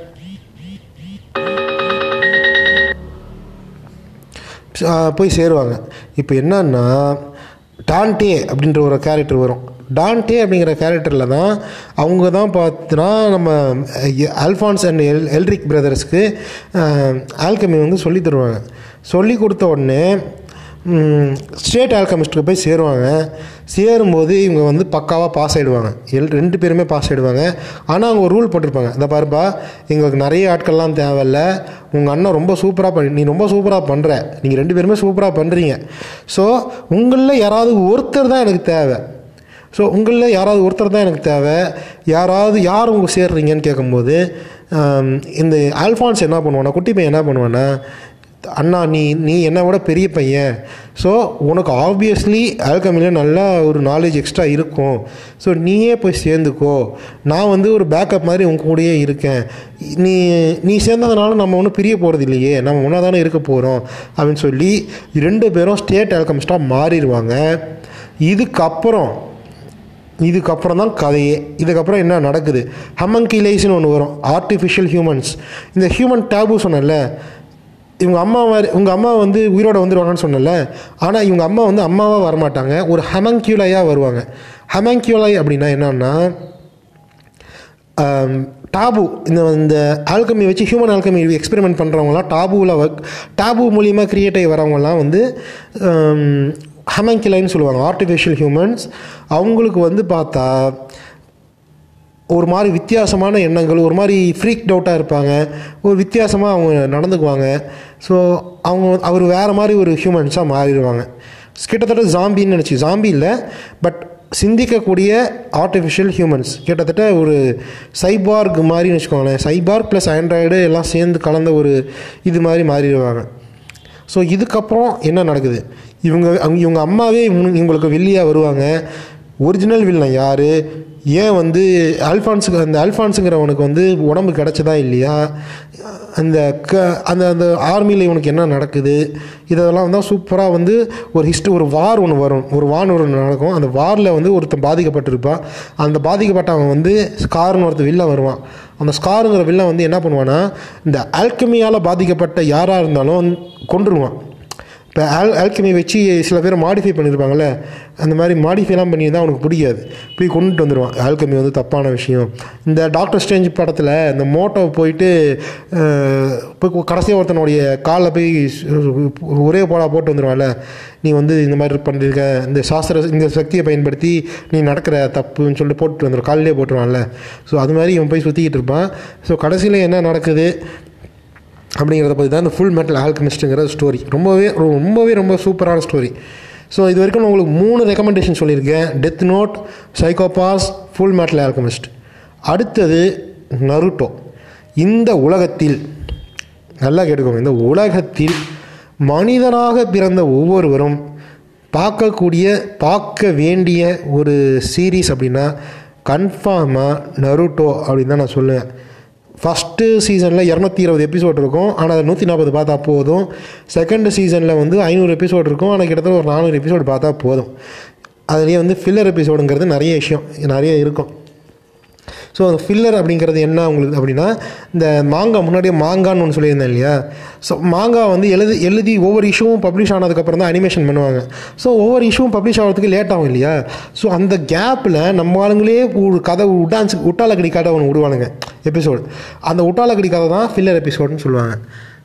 போய் சேருவாங்க இப்போ என்னன்னா டான்டே அப்படின்ற ஒரு கேரக்டர் வரும் டான்டே அப்படிங்கிற கேரக்டரில் தான் அவங்க தான் பார்த்துனா நம்ம அல்ஃபான்ஸ் அண்ட் எல் எல்ரிக் பிரதர்ஸ்க்கு ஆல்கமி வந்து சொல்லி தருவாங்க சொல்லி கொடுத்த உடனே ஸ்டேட் ஆல்கமிஸ்ட்டுக்கு போய் சேருவாங்க சேரும்போது இவங்க வந்து பக்காவாக பாஸ் ஆகிடுவாங்க எல் ரெண்டு பேருமே பாஸ் ஆகிடுவாங்க ஆனால் அவங்க ஒரு ரூல் போட்டிருப்பாங்க இந்த பாருப்பா எங்களுக்கு நிறைய ஆட்கள்லாம் தேவையில்ல உங்கள் அண்ணன் ரொம்ப சூப்பராக பண்ணி நீ ரொம்ப சூப்பராக பண்ணுற நீங்கள் ரெண்டு பேருமே சூப்பராக பண்ணுறீங்க ஸோ உங்களில் யாராவது ஒருத்தர் தான் எனக்கு தேவை ஸோ உங்களில் யாராவது ஒருத்தர் தான் எனக்கு தேவை யாராவது யார் உங்க சேர்றீங்கன்னு கேட்கும்போது இந்த ஆல்ஃபான்ஸ் என்ன பண்ணுவானா குட்டி பையன் என்ன பண்ணுவானா அண்ணா நீ நீ என்னை விட பெரிய பையன் ஸோ உனக்கு ஆப்வியஸ்லி ஆல்கமியில் நல்லா ஒரு நாலேஜ் எக்ஸ்ட்ரா இருக்கும் ஸோ நீயே போய் சேர்ந்துக்கோ நான் வந்து ஒரு பேக்கப் மாதிரி உங்க கூடயே இருக்கேன் நீ நீ சேர்ந்ததுனால நம்ம ஒன்றும் பிரிய போகிறது இல்லையே நம்ம ஒன்றா தானே இருக்க போகிறோம் அப்படின்னு சொல்லி ரெண்டு பேரும் ஸ்டேட் ஆல்கமிஸ்டாக மாறிடுவாங்க இதுக்கப்புறம் இதுக்கப்புறம் தான் கதையே இதுக்கப்புறம் என்ன நடக்குது ஹமங்கிலைஸ்னு ஒன்று வரும் ஆர்டிஃபிஷியல் ஹியூமன்ஸ் இந்த ஹியூமன் டேபு சொன்னல இவங்க அம்மா மாதிரி உங்கள் அம்மா வந்து உயிரோட வந்துடுவாங்கன்னு சொன்னல ஆனால் இவங்க அம்மா வந்து அம்மாவாக வரமாட்டாங்க ஒரு ஹமங்கியூலையாக வருவாங்க ஹமங்கியூலை அப்படின்னா என்னன்னா டாபு இந்த இந்த ஆல்கமி வச்சு ஹியூமன் ஆல்கமி எக்ஸ்பெரிமெண்ட் பண்ணுறவங்களாம் டாபுவில் ஒர்க் டாபு மூலியமாக க்ரியேட் ஆகி வரவங்கலாம் வந்து ஹமங்கிலைன்னு சொல்லுவாங்க ஆர்டிஃபிஷியல் ஹியூமன்ஸ் அவங்களுக்கு வந்து பார்த்தா ஒரு மாதிரி வித்தியாசமான எண்ணங்கள் ஒரு மாதிரி ஃப்ரீக் டவுட்டாக இருப்பாங்க ஒரு வித்தியாசமாக அவங்க நடந்துக்குவாங்க ஸோ அவங்க அவர் வேறு மாதிரி ஒரு ஹியூமன்ஸாக மாறிடுவாங்க கிட்டத்தட்ட ஜாம்பின்னு நினச்சி ஜாம்பி இல்லை பட் சிந்திக்கக்கூடிய ஆர்டிஃபிஷியல் ஹியூமன்ஸ் கிட்டத்தட்ட ஒரு சைபார்க் மாதிரின்னு வச்சுக்கோங்களேன் சைபார்க் ப்ளஸ் ஆண்ட்ராய்டு எல்லாம் சேர்ந்து கலந்த ஒரு இது மாதிரி மாறிடுவாங்க ஸோ இதுக்கப்புறம் என்ன நடக்குது இவங்க அவங்க இவங்க அம்மாவே இவங்க- இவங்களுக்கு வில்லியாக வருவாங்க ஒரிஜினல் வில்லன் யார் ஏன் வந்து அல்ஃபான்ஸுக்கு அந்த அல்ஃபான்ஸுங்கிறவனுக்கு வந்து உடம்பு கிடச்சதா இல்லையா அந்த க அந்த அந்த ஆர்மியில் இவனுக்கு என்ன நடக்குது இதெல்லாம் வந்து சூப்பராக வந்து ஒரு ஹிஸ்ட்ரி ஒரு வார் ஒன்று வரும் ஒரு வார் ஒன்று நடக்கும் அந்த வாரில் வந்து ஒருத்தன் பாதிக்கப்பட்டிருப்பான் அந்த பாதிக்கப்பட்டவன் வந்து ஸ்கார்னு ஒருத்தர் வில்லன் வருவான் அந்த ஸ்காருங்கிற வில்லன் வந்து என்ன பண்ணுவான்னா இந்த ஆல்கமியால் பாதிக்கப்பட்ட யாராக இருந்தாலும் கொன்றுருவான் இப்போ ஆல் ஆல்கமி வச்சு சில பேர் மாடிஃபை பண்ணியிருப்பாங்கல்ல அந்த மாதிரி மாடிஃபைலாம் பண்ணியிருந்தா அவனுக்கு பிடிக்காது போய் கொண்டுட்டு வந்துடுவான் ஆல்கமி வந்து தப்பான விஷயம் இந்த டாக்டர் ஸ்ட்ரேஞ்ச் படத்தில் இந்த மோட்டோ போயிட்டு அஹ், போய் கடைசியாக ஒருத்தனுடைய காலில் போய் சு- ஒரே போடா போட்டு வந்துடுவான்ல நீ வந்து இந்த மாதிரி பண்ணியிருக்க இந்த சாஸ்திர இந்த சக்தியை பயன்படுத்தி நீ நடக்கிற தப்புன்னு சொல்லிட்டு போட்டு வந்துடும் காலிலே போட்டுருவான்ல ஸோ அது மாதிரி இவன் போய் சுற்றிக்கிட்டு இருப்பான் ஸோ கடைசியில் என்ன நடக்குது அப்படிங்கிறத பற்றி தான் இந்த ஃபுல் மெட்டல் ஆல்கமிஸ்ட்டுங்கிற ஸ்டோரி ரொம்பவே ரொம்பவே ரொம்ப சூப்பரான ஸ்டோரி ஸோ இது வரைக்கும் நான் உங்களுக்கு மூணு ரெக்கமெண்டேஷன் சொல்லியிருக்கேன் Death Note psycho pass full metal alchemist அடுத்தது நருட்டோ இந்த உலகத்தில் நல்லா கேட்டுக்கோங்க இந்த உலகத்தில் மனிதனாக பிறந்த ஒவ்வொருவரும் பார்க்கக்கூடிய பார்க்க வேண்டிய ஒரு சீரீஸ் அப்படின்னா கன்ஃபார்மாக நருட்டோ அப்படின்னு தான் நான் சொல்லுவேன் ஃபஸ்ட்டு சீசனில் இரநூத்தி இருபது எபிசோட் இருக்கும் ஆனால் அதை நூற்றி நாற்பது பார்த்தா போதும் செகண்ட் சீசனில் வந்து ஐநூறு எபிசோட் இருக்கும் ஆனால் கிட்டத்தட்ட ஒரு நானூறு எபிசோடு பார்த்தா போதும் அதுலேயே வந்து ஃபில்லர் எபிசோடுங்கிறது நிறைய விஷயம் நிறைய இருக்கும் ஸோ அந்த ஃபில்லர் அப்படிங்கிறது என்ன உங்களுக்கு அப்படின்னா இந்த மாங்காய் முன்னாடியே மாங்கான்னு ஒன்று சொல்லியிருந்தேன் இல்லையா ஸோ மாங்காய் வந்து எழுதி எழுதி ஒவ்வொரு இஷ்யூவும் பப்ளிஷ் ஆனதுக்கப்புறம் தான் அனிமேஷன் பண்ணுவாங்க ஸோ ஒவ்வொரு இஷ்யூவும் பப்ளிஷ் ஆகிறதுக்கு லேட் ஆகும் இல்லையா ஸோ அந்த கேப்பில் நம்ம ஆளுங்களே ஒரு கதை உட்டான்ஸ் உட்டாலக்கடி கதை ஒன்று விடுவானுங்க எபிசோடு அந்த உட்டாலக்கடி கதை தான் ஃபில்லர் எபிசோடுன்னு சொல்லுவாங்க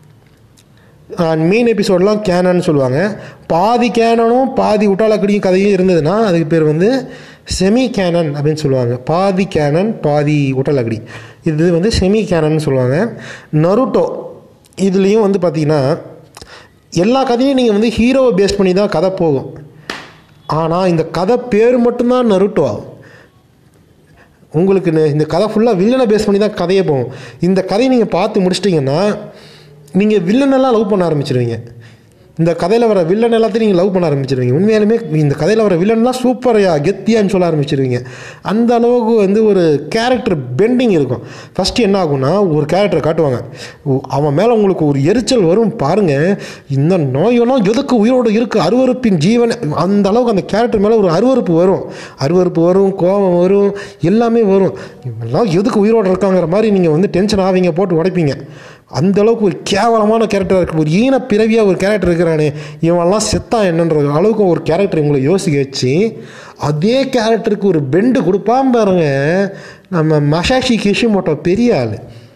மெயின் எபிசோடெலாம் கேனன்னு சொல்லுவாங்க பாதி கேனனும் பாதி உட்டாலக்கடியும் கதையும் இருந்ததுன்னா அதுக்கு பேர் வந்து செமி கேனன் அப்படின்னு சொல்லுவாங்க பாதி கேனன் பாதி உட்டலக்கடி இது வந்து செமி கேனன் சொல்லுவாங்க நருட்டோ இதுலேயும் வந்து பார்த்தீங்கன்னா எல்லா கதையும் நீங்கள் வந்து ஹீரோவை பேஸ் பண்ணி தான் கதை போகும் ஆனால் இந்த கதை பேர் மட்டும்தான் நருட்டோ உங்களுக்கு இந்த- இந்த கதை ஃபுல்லாக வில்லனை பேஸ் பண்ணி தான் கதையே போகும் இந்த கதையை நீங்கள் பார்த்து முடிச்சிட்டிங்கன்னா நீங்கள் வில்லனெல்லாம் லவ் பண்ண ஆரம்பிச்சிருவீங்க இந்த கதையில் வர வில்லன் எல்லாத்தையும் நீங்கள் லவ் பண்ண ஆரம்பிச்சிருவீங்க உண்மையாலுமே இந்த கதையில் வர வில்லன்லாம் சூப்பரையா கெத்தியான்னு சொல்ல ஆரம்பிச்சிருவீங்க அந்த அளவுக்கு வந்து ஒரு கேரக்டர் பெண்டிங் இருக்கும் ஃபஸ்ட்டு என்ன ஆகும்னா ஒரு கேரக்டரை காட்டுவாங்க ஓ, அவன் மேலே உங்களுக்கு ஒரு எரிச்சல் வரும் பாருங்கள் இந்த நோயெல்லாம் எதுக்கு உயிரோடு இருக்குது அருவருப்பின் ஜீவன் அந்த அளவுக்கு அந்த கேரக்டர் மேலே ஒரு அருவருப்பு வரும் அருவருப்பு வரும் கோபம் வரும் எல்லாமே வரும் இவெல்லாம் எதுக்கு உயிரோடு இருக்காங்கிற மாதிரி நீங்கள் வந்து டென்ஷன் ஆவீங்க போட்டு உடைப்பீங்க அந்த அளவுக்கு ஒரு கேவலமான கேரக்டர் இருக்கு ஒரு ஈன பிறவியாக ஒரு கேரக்டர் இருக்கிறானே இவன்லாம் செத்தா என்னன்ற அளவுக்கு ஒரு கேரக்டர் உங்களை யோசிக்க வச்சு அதே கேரக்டருக்கு ஒரு பெண்டு கொடுப்பாம பாருங்க நம்ம மசாஷி கிஷிமோட்டோ பெரிய ஆள்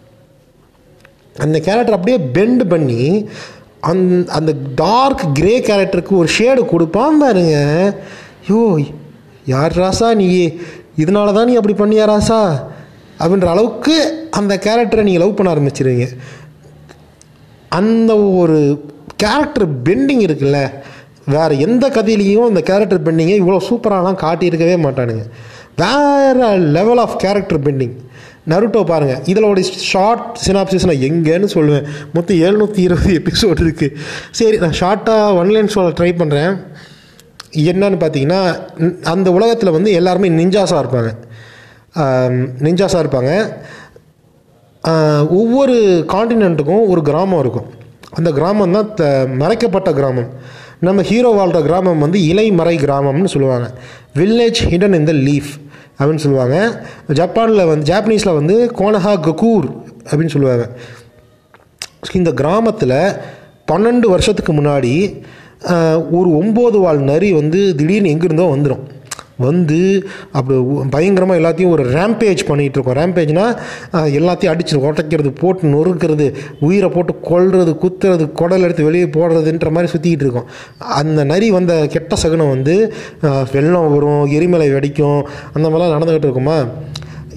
அந்த கேரக்டர் அப்படியே பெண்ட் பண்ணி அந் அந்த டார்க் கிரே கேரக்டருக்கு ஒரு ஷேடு கொடுப்பான் பாருங்க யோ யார் ராசா நீ இதனால தான் நீ அப்படி பண்ணியா ராசா அப்படின்ற அளவுக்கு அந்த கேரக்டரை நீங்கள் லவ் பண்ண ஆரம்பிச்சிருவீங்க அந்த ஒரு கேரக்டர் பெண்டிங் இருக்குல்ல வேறு எந்த கதையிலையும் இந்த கேரக்டர் பெண்டிங்கை இவ்வளோ சூப்பராலாம் காட்டியிருக்கவே மாட்டானுங்க வேறு level of character bending Naruto பாருங்கள் இதோட ஷார்ட் சினாப்சிஸ் நான் எங்கேன்னு சொல்லுவேன் மொத்தம் எழுநூற்றி இருபது எபிசோடு இருக்குது சரி நான் ஷார்ட்டாக ஒன்லைன் சொல்ல ட்ரை பண்ணுறேன் என்னன்னு பார்த்தீங்கன்னா ந- அந்த உலகத்தில் வந்து எல்லாருமே நிஞ்சாஸாக இருப்பாங்க நிஞ்சாஸாக இருப்பாங்க ஆஹ், ஒவ்வொரு காண்டினெண்ட்டுக்கும் ஒரு கிராமம் இருக்கும் அந்த கிராமம் தான் த மறைக்கப்பட்ட கிராமம் நம்ம ஹீரோ வாழ்கிற கிராமம் வந்து இலைமறை கிராமம்னு சொல்லுவாங்க village hidden in the leaf அப்படின்னு சொல்லுவாங்க ஜப்பானில் வந்து ஜாப்பனீஸில் வந்து கோனஹா கக்கூர் அப்படின்னு சொல்லுவாங்க இந்த கிராமத்தில் பன்னெண்டு வருஷத்துக்கு முன்னாடி ஆஹ், ஒரு ஒம்பது வால் நரி வந்து திடீர்னு எங்கிருந்தோ வந்துடும் வந்து அப்படி பயங்கரமாக எல்லாத்தையும் ஒரு ரேம்பேஜ் பண்ணிகிட்டு இருக்கோம் ரேம்பேஜ்னா எல்லாத்தையும் அடிச்சு உடைக்கிறது போட்டு நொறுக்கிறது உயிரை போட்டு கொல்றது குத்துறது குடல் எடுத்து வெளியே போடுறதுன்ற மாதிரி சுற்றிக்கிட்டு இருக்கோம் அந்த நரி வந்த கெட்ட சகுனம் வந்து ஆஹ், வெள்ளம் வரும் எரிமலை வெடிக்கும் அந்த மாதிரிலாம் நடந்துக்கிட்டு இருக்குமா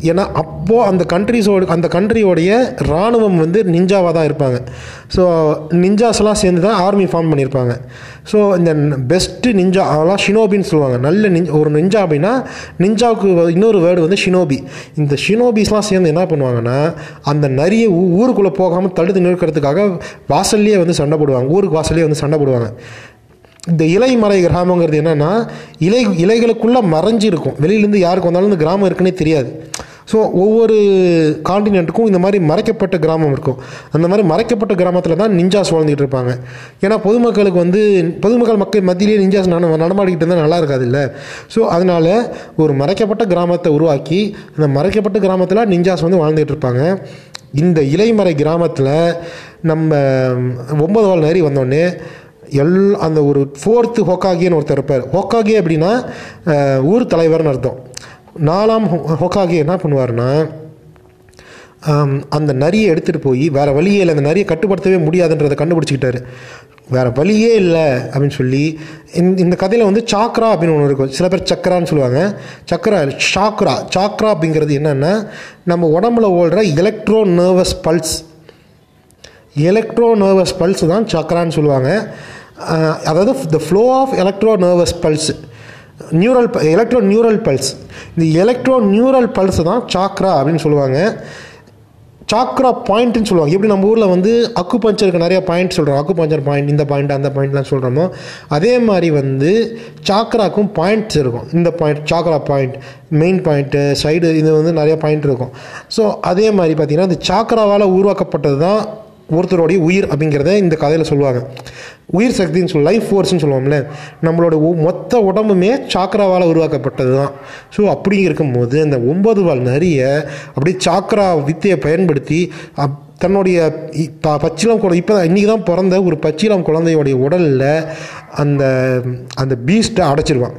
ஏன்னா அப்போது அந்த கண்ட்ரிஸோட அந்த கண்ட்ரியோடைய இராணுவம் வந்து நிஞ்சாவாக தான் இருப்பாங்க ஸோ நிஞ்சாஸ்லாம் சேர்ந்து தான் ஆர்மி ஃபார்ம் பண்ணியிருப்பாங்க ஸோ இந்த பெஸ்ட்டு நிஞ்சா அதெல்லாம் ஷினோபின்னு சொல்லுவாங்க நல்ல நிஞ்ச ஒரு நிஞ்சா அப்படின்னா நிஞ்சாவுக்கு வ- இன்னொரு வேர்டு வந்து ஷினோபி இந்த ஷினோபிஸ்லாம் சேர்ந்து என்ன பண்ணுவாங்கன்னா அந்த நரியை ஊ- ஊருக்குள்ளே போகாமல் தடுத்து நிறுக்கிறதுக்காக வாசல்லையே வந்து சண்டை போடுவாங்க ஊருக்கு வாசல்லையே வந்து சண்டை போடுவாங்க இந்த இலைமறை கிராமங்கிறது என்னென்னா இலை இலைகளுக்குள்ளே மறைஞ்சு இருக்கும் வெளியிலேருந்து யாருக்கு வந்தாலும் இந்த கிராமம் இருக்குன்னே தெரியாது ஸோ ஒவ்வொரு காண்டினென்ட்டுக்கும் இந்த மாதிரி மறைக்கப்பட்ட கிராமம் இருக்கும் அந்த மாதிரி மறைக்கப்பட்ட கிராமத்தில் தான் நிஞ்சாஸ் வாழ்ந்துட்டு இருப்பாங்க ஏன்னா பொதுமக்களுக்கு வந்து பொதுமக்கள் மக்கள் மத்தியிலேயே நிஞ்சாஸ் நட நடமாடிக்கிட்டு இருந்தால் நல்லா இருக்காது இல்லை ஸோ அதனால் ஒரு மறைக்கப்பட்ட கிராமத்தை உருவாக்கி அந்த மறைக்கப்பட்ட கிராமத்தில் நிஞ்சாஸ் வந்து வாழ்ந்துட்டு இருப்பாங்க இந்த இலைமறை கிராமத்தில் நம்ம ஒன்பது வால் நரி வந்தோடனே எல் அந்த ஒரு ஃபோர்த்து ஹொக்காகின்னு ஒருத்தர் இருப்பார் ஹொக்காகே அப்படின்னா அஹ், ஊர் தலைவர்னு அர்த்தம் நாலாம் ஹொ- ஹொக்காகே என்ன பண்ணுவார்னா ஆம், அந்த நரியை எடுத்துகிட்டு போய் வேறு வழியே இல்லை அந்த நரியை கட்டுப்படுத்தவே முடியாதுன்றதை கண்டுபிடிச்சிக்கிட்டாரு வேறு வழியே இல்லை அப்படின்னு சொல்லி இந்த இந்த கதையில் வந்து சாக்ரா அப்படின்னு ஒன்று இருக்கும் சில பேர் சக்கரான்னு சொல்லுவாங்க சக்கரா சாக்ரா சாக்ரா அப்படிங்கிறது என்னென்னா நம்ம உடம்புல ஓடுற electro nervous pulse electro nervous pulse தான் சக்கரான்னு சொல்லுவாங்க அஹ், அதாவது the flow of electro nervous pulse neural electro neural pulse இந்த எலக்ட்ரோ நியூரல் பல்ஸ் தான் சாக்ரா அப்படின்னு சொல்லுவாங்க சாக்ரா பாயிண்ட்னு சொல்லுவாங்க எப்படி நம்ம ஊரில் வந்து அக்கு பஞ்சருக்கு நிறைய பாயிண்ட் சொல்கிறோம் அக்கு பஞ்சர் பாயிண்ட் இந்த பாயிண்ட் அந்த பாயிண்ட்லாம் சொல்கிறோமோ அதே மாதிரி வந்து சாக்ராக்கும் பாயிண்ட்ஸ் இருக்கும் இந்த point chakra point main point side இது வந்து நிறைய பாயிண்ட் இருக்கும் ஸோ அதே மாதிரி பார்த்திங்கன்னா இந்த சாக்ராவால் உருவாக்கப்பட்டது தான் ஒருத்தருடைய உயிர் அப்படிங்கிறத இந்த கதையில் சொல்லுவாங்க உயிர் சக்தின்னு சொல்ல லைஃப் ஃபோர்ஸ்னு சொல்லுவோம்ல நம்மளோட ஒ- மொத்த உடம்புமே சாக்ராவால் உருவாக்கப்பட்டது தான் ஸோ அப்படி இருக்கும்போது அந்த ஒன்பது வால் நரிய அப்படியே சாக்ரா வித்தையை பயன்படுத்தி அப்- தன்னுடைய இ- ப- பச்சிளம் குழந்தை இப்போ தான் இன்றைக்கி தான் பிறந்த ஒரு பச்சிளம் குழந்தையோடைய உடலில் அந்த அந்த பீஸ்ட்டை அடைச்சிருவான்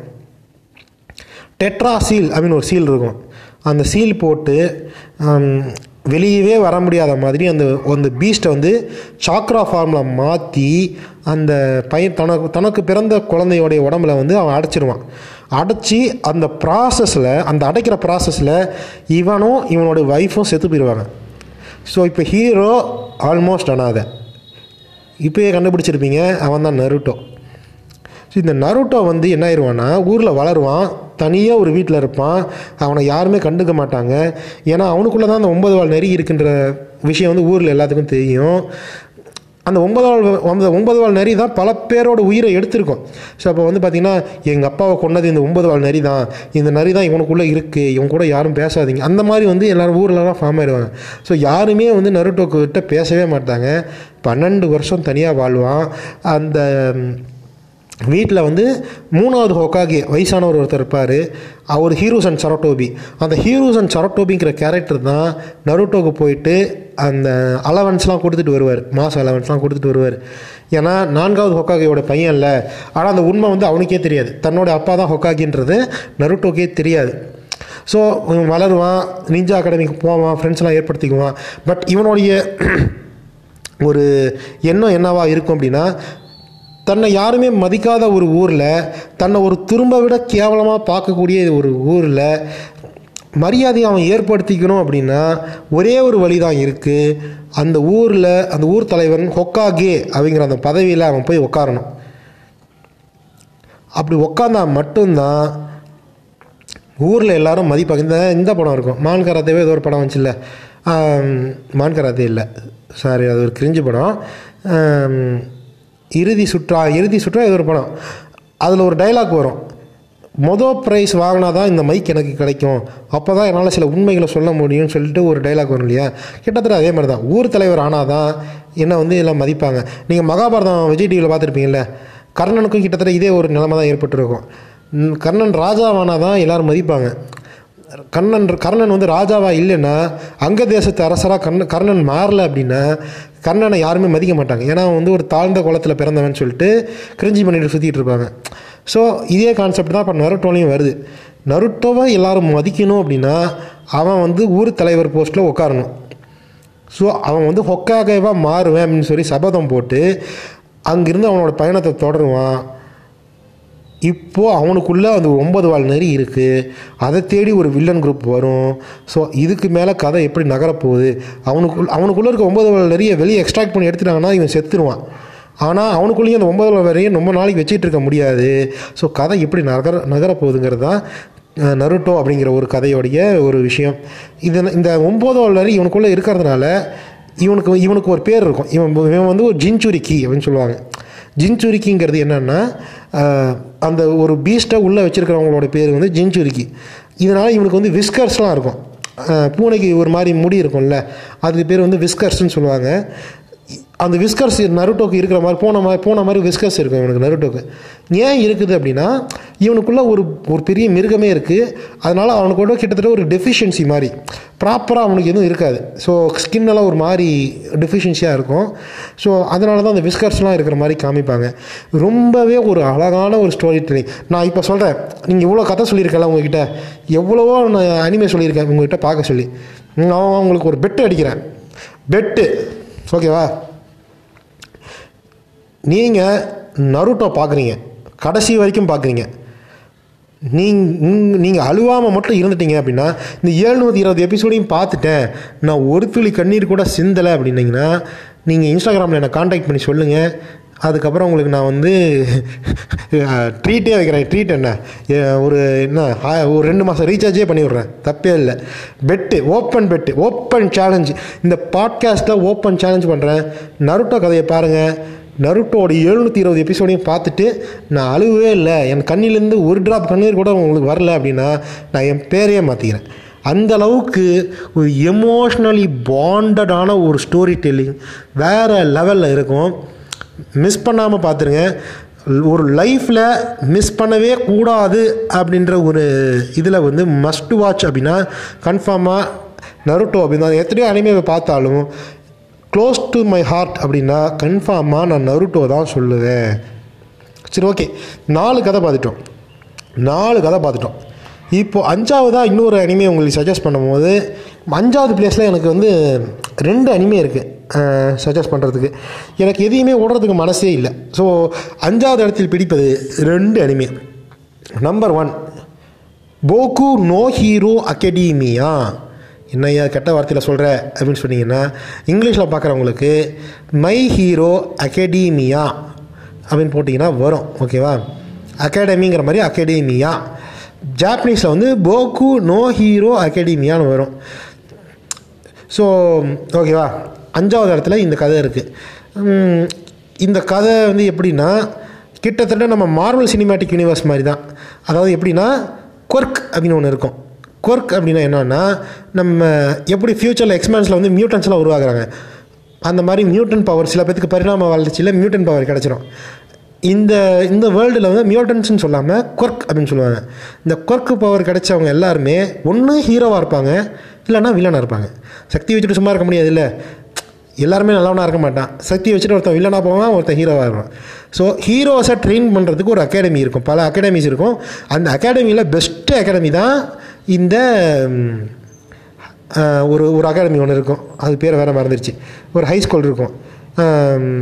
டெட்ரா சீல் அப்படின்னு ஒரு சீல் இருக்கும் அந்த சீல் போட்டு ஹம், வெளியவே வர முடியாத மாதிரி அந்த அந்த பீஸ்ட்டை வந்து சாக்ரா ஃபார்மில் மாற்றி அந்த பையன் தனக்கு தனக்கு பிறந்த குழந்தையோடைய உடம்புல வந்து அவன் அடைச்சிருவான் அடைச்சி அந்த ப்ராசஸில் அந்த அடைக்கிற ப்ராசஸில் இவனும் இவனோட ஒய்ஃபும் செத்து போயிடுவாங்க ஸோ இப்போ ஹீரோ ஆல்மோஸ்ட் அனாதை இப்போயே கண்டுபிடிச்சிருப்பீங்க அவன் தான் நருட்டோ ஸோ இந்த நருட்டோ வந்து என்ன ஆயிடுவான்னா ஊரில் வளருவான் தனியாக ஒரு வீட்டில் இருப்பான் அவனை யாருமே கண்டுக்க மாட்டாங்க ஏன்னா அவனுக்குள்ளே தான் அந்த ஒன்பது வாழ் நெறி இருக்கின்ற விஷயம் வந்து ஊரில் எல்லாத்துக்கும் தெரியும் அந்த ஒன்பது வாழ் அந்த ஒன்பது வாழ் நெறி தான் பல பேரோட உயிரை எடுத்திருக்கும் ஸோ அப்போ வந்து பார்த்திங்கன்னா எங்கள் அப்பாவை கொண்டது இந்த ஒன்பது வாழ் நெறி தான் இந்த நரி தான் இவனுக்குள்ளே இருக்குது இவன் கூட யாரும் பேசாதீங்க அந்த மாதிரி வந்து எல்லாரும் ஊர்லலாம் ஃபார்ம் ஆயிடுவாங்க ஸோ யாருமே வந்து நருட்டோக்கு கிட்ட பேசவே மாட்டாங்க பன்னெண்டு வருஷம் தனியாக வாழ்வான் அந்த வீட்டில் வந்து மூணாவது ஹோக்காகி வயசானவர் ஒருத்தர் இருப்பார் அவர் ஹீரோஸ் அண்ட் சரட்டோபி அந்த ஹீரோஸ் அண்ட் சரட்டோபிங்கிற கேரக்டர் தான் நருட்டோக்கு போயிட்டு அந்த அலவன்ஸ்லாம் கொடுத்துட்டு வருவார் மாச அலவன்ஸ்லாம் கொடுத்துட்டு வருவார் ஏன்னா நான்காவது ஹொக்காகியோட பையன் இல்லை ஆனால் அந்த உண்மை வந்து அவனுக்கே தெரியாது தன்னோட அப்பா தான் ஹொக்காகின்றது நருட்டோக்கே தெரியாது ஸோ வளருவான் நிஞ்சா அகாடமிக்கு போவான் ஃப்ரெண்ட்ஸ்லாம் ஏற்படுத்திக்குவான் பட் இவனுடைய ஒரு எண்ணம் என்னவா இருக்கும் அப்படின்னா தன்னை யாருமே மதிக்காத ஒரு ஊரில் தன்னை ஒரு துரும்ப விட கேவலமாக பார்க்கக்கூடிய ஒரு ஊரில் மரியாதையை அவன் ஏற்படுத்திக்கணும் அப்படின்னா ஒரே ஒரு வழி தான் இருக்குது அந்த ஊரில் அந்த ஊர் தலைவன் ஹொக்காகே அப்படிங்கிற அந்த பதவியில் அவன் போய் உட்காரணும் அப்படி உட்காந்தா மட்டும்தான் ஊரில் எல்லாரும் மதிப்பாங்க இந்த இந்த படம் இருக்கும் மான் கராத்தேவே ஏதோ ஒரு படம் வந்துச்சுல்ல ஆம், மான் கராத்தே இல்லை சாரி அது ஒரு கிரிஞ்சு படம் ஆம், இறுதி சுற்றா இறுதி சுற்றா ஏதோ ஒரு படம் அதில் ஒரு டைலாக் வரும் மொதல் ப்ரைஸ் வாங்கினா தான் இந்த மைக் எனக்கு கிடைக்கும் அப்போ தான் என்னால் சில உண்மைகளை சொல்ல முடியும்னு சொல்லிட்டு ஒரு டைலாக் வரும் இல்லையா கிட்டத்தட்ட அதே மாதிரி தான் ஊர் தலைவர் ஆனால் தான் என்னை வந்து எல்லாம் மதிப்பாங்க நீங்கள் மகாபாரதம் விஜய் டிவியில் பார்த்துருப்பீங்கல்ல கர்ணனுக்கும் கிட்டத்தட்ட இதே ஒரு நிலைமை தான் ஏற்பட்டிருக்கும் ம், கர்ணன் ராஜாவானா தான் எல்லாரும் மதிப்பாங்க கர்ணன் கர்ணன் வந்து ராஜாவா இல்லைன்னா அங்க தேசத்து அரசராக கர்ண கர்ணன் மாறல அப்படின்னா கர்ணனை யாருமே மதிக்க மாட்டாங்க ஏன்னா அவன் வந்து ஒரு தாழ்ந்த குளத்தில் பிறந்தவன் சொல்லிட்டு கிரிஞ்சி பண்ணிட்டு சுற்றிட்டு இருப்பாங்க ஸோ இதே கான்செப்ட் தான் இப்போ நருட்டோலையும் வருது நருட்டோவை எல்லாரும் மதிக்கணும் அப்படின்னா அவன் வந்து ஊர் தலைவர் போஸ்ட்டில் உட்காரணும் ஸோ அவன் வந்து ஹொக்காகேவாக மாறுவேன் அப்படின்னு சொல்லி சபதம் போட்டு அங்கிருந்து அவனோட பயணத்தை தொடருவான் இப்போது அவனுக்குள்ளே அந்த ஒன்பது வால் நெறி இருக்குது அதை தேடி ஒரு வில்லன் குரூப் வரும் ஸோ இதுக்கு மேலே கதை எப்படி நகரப்போகுது அவனுக்குள் அவனுக்குள்ளே இருக்க ஒன்பது வால் நெறியை வெளியே எக்ஸ்ட்ராக்ட் பண்ணி எடுத்துட்டாங்கன்னா இவன் செத்துருவான் ஆனால் அவனுக்குள்ளேயும் அந்த ஒன்பது வால் வரையும் ரொம்ப நாளைக்கு வச்சுட்டு இருக்க முடியாது ஸோ கதை எப்படி நகர நகரப்போகுதுங்கிறது தான் அஹ், நருட்டோ அப்படிங்கிற ஒரு கதையோடைய ஒரு விஷயம் இது இந்த ஒம்பது வால் நெறி இவனுக்குள்ளே இருக்கிறதுனால இவனுக்கு இவனுக்கு ஒரு பேர் இருக்கும் இவன் இவன் வந்து ஒரு ஜின்சுரிக்கி அப்படின்னு சொல்லுவாங்க ஜின்சுரிக்கிங்கிறது என்னென்னா அந்த ஒரு பீஸ்ட்டை உள்ளே வச்சுருக்கிறவங்களோட பேர் வந்து ஜின்சுரிக்கி இதனால் இவனுக்கு வந்து விஸ்கர்ஸ்லாம் இருக்கும் அஹ், பூனைக்கு ஒரு மாதிரி முடி இருக்கும்ல அதுக்கு பேர் வந்து விஸ்கர்ஸ்னு சொல்லுவாங்க அந்த விஸ்கர்ஸ் நருட்டோக்கு இருக்கிற மாதிரி போன மாதிரி போன மாதிரி விஸ்கர்ஸ் இருக்கும் இவனுக்கு நருட்டோக்கு ஏன் இருக்குது அப்படின்னா இவனுக்குள்ள ஒரு ஒரு பெரிய மிருகமே இருக்குது அதனால் அவனுக்கு கிட்டத்தட்ட ஒரு டெஃபிஷியன்சி மாதிரி ப்ராப்பராக அவனுக்கு எதுவும் இருக்காது ஸோ ஸ்கின் எல்லாம் ஒரு மாதிரி டெஃபிஷியன்சியாக இருக்கும் ஸோ அதனால தான் அந்த விஸ்கர்ஸ்லாம் இருக்கிற மாதிரி காமிப்பாங்க ரொம்பவே ஒரு அழகான ஒரு ஸ்டோரி டெல்லிங் நான் இப்போ சொல்கிறேன் நீங்கள் இவ்வளோ கதை சொல்லியிருக்கல உங்ககிட்ட எவ்வளவோ நான் அனிமே சொல்லியிருக்கேன் உங்ககிட்ட பார்க்க சொல்லி நான் உங்களுக்கு ஒரு பெட்டு அடிக்கிறேன் பெட்டு ஓகேவா நீங்கள் நருட்டோ பார்க்குறீங்க கடைசி வரைக்கும் பார்க்குறீங்க நீங்க நீங்கள் அழுவாமல் மட்டும் இருந்துட்டீங்க அப்படின்னா இந்த ஏழ்நூற்றி இருபது எபிசோடையும் பார்த்துட்டேன் நான் ஒரு துளி கண்ணீர் கூட சிந்தலை அப்படின்னீங்கன்னா நீங்கள் இன்ஸ்டாகிராமில் என்னை காண்டாக்ட் பண்ணி சொல்லுங்கள் அதுக்கப்புறம் உங்களுக்கு நான் வந்து ட்ரீட்டே வைக்கிறேன் ட்ரீட் என்ன ஏ, ஒரு என்ன ஆ- ஒரு ரெண்டு மாதம் ரீசார்ஜே பண்ணி விட்றேன் தப்பே இல்லை bet open bet open challenge இந்த பாட்காஸ்ட்டில் ஓப்பன் சேலஞ்ச் பண்ணுறேன் நருட்டோ கதையை பாருங்கள் நருட்டோட எழுநூற்றி இருபது எபிசோடையும் பார்த்துட்டு நான் அழுவே இல்லை என் கண்ணிலேருந்து ஒரு ட்ராப் கண்ணீர் கூட உங்களுக்கு வரல அப்படின்னா நான் என் பேரையே மாற்றிக்கிறேன் அந்த அளவுக்கு ஒரு எமோஷ்னலி பாண்டடான ஒரு ஸ்டோரி டெல்லிங் வேறு லெவலில் இருக்கும் மிஸ் பண்ணாமல் பார்த்துருங்க ஒரு லைஃப்பில் மிஸ் பண்ணவே கூடாது அப்படின்ற ஒரு இதில் வந்து மஸ்ட் வாட்ச் அப்படின்னா கன்ஃபார்மாக நருட்டோ அப்படின்னா எத்தனையோ அனிமேவை பார்த்தாலும் க்ளோஸ் டு மை ஹார்ட் அப்படின்னா கன்ஃபார்மாக நான் நருட்டோ தான் சொல்லுவேன் சரி ஓகே நாலு கதை பார்த்துட்டோம் நாலு கதை பார்த்துட்டோம் இப்போ அஞ்சாவதாக இன்னொரு அனிமே உங்களுக்கு சஜஸ்ட் பண்ணும்போது அஞ்சாவது பிளேஸில் எனக்கு வந்து ரெண்டு அனிமே இருக்குது சஜஸ்ட் பண்ணுறதுக்கு எனக்கு எதையுமே ஓடுறதுக்கு மனசே இல்லை ஸோ அஞ்சாவது இடத்தில் பிடிப்பது ரெண்டு anime number one Boku no hero academia என்னய்யா கெட்ட வார்த்தையில் சொல்கிற அப்படின்னு சொன்னீங்கன்னா இங்கிலீஷில் பார்க்குறவங்களுக்கு மை ஹீரோ அகடீமியா அப்படின்னு போட்டிங்கன்னா வரும் ஓகேவா அகாடமிங்கிற மாதிரி அகடேமியா ஜாப்பனீஸில் வந்து போகு நோ ஹீரோ அகாடமியான்னு வரும் ஸோ ஓகேவா அஞ்சாவது இடத்துல இந்த கதை இருக்குது இந்த கதை வந்து எப்படின்னா கிட்டத்தட்ட நம்ம மார்வல் சினிமேட்டிக் யூனிவர்ஸ் மாதிரி தான் அதாவது எப்படின்னா கொர்க் அப்படின்னு ஒன்று இருக்கும் கொர்க் அப்படின்னா என்னன்னா நம்ம எப்படி ஃப்யூச்சரில் எக்ஸ்பேன்ஸில் வந்து மியூட்டன்ஸ்லாம் உருவாக்குறாங்க அந்த மாதிரி மியூட்டன் பவர் சில பேத்துக்கு பரிணாம வளர்ச்சியில் மியூட்டன் பவர் கிடச்சிரும் இந்த இந்த வேர்ல்டில் வந்து மியூட்டன்ஸ்னு சொல்லாமல் கொர்க் அப்படின்னு சொல்லுவாங்க இந்த கொர்க் பவர் கிடைச்சவங்க எல்லாருமே ஒன்று ஹீரோவாக இருப்பாங்க இல்லைன்னா வில்லனாக இருப்பாங்க சக்தி வச்சுட்டு சும்மா இருக்க முடியாது இல்லை எல்லாருமே நல்லவனாக இருக்க மாட்டான் சக்தி வச்சுட்டு ஒருத்தன் வில்லனாக போவான் ஒருத்தன் ஹீரோவாக இருப்பான் ஸோ ஹீரோஸை ட்ரெயின் பண்ணுறதுக்கு ஒரு அகாடமி இருக்கும் பல அகாடமிஸ் இருக்கும் அந்த அகாடமியில் பெஸ்ட்டு அகாடமி தான் இந்த ம், ஆஹ், ஒரு ஒரு அகாடமி ஒன்று இருக்கும் அது பேர் வேறு மறந்துடுச்சு ஒரு ஹை ஸ்கூல் இருக்கும் ஆம்,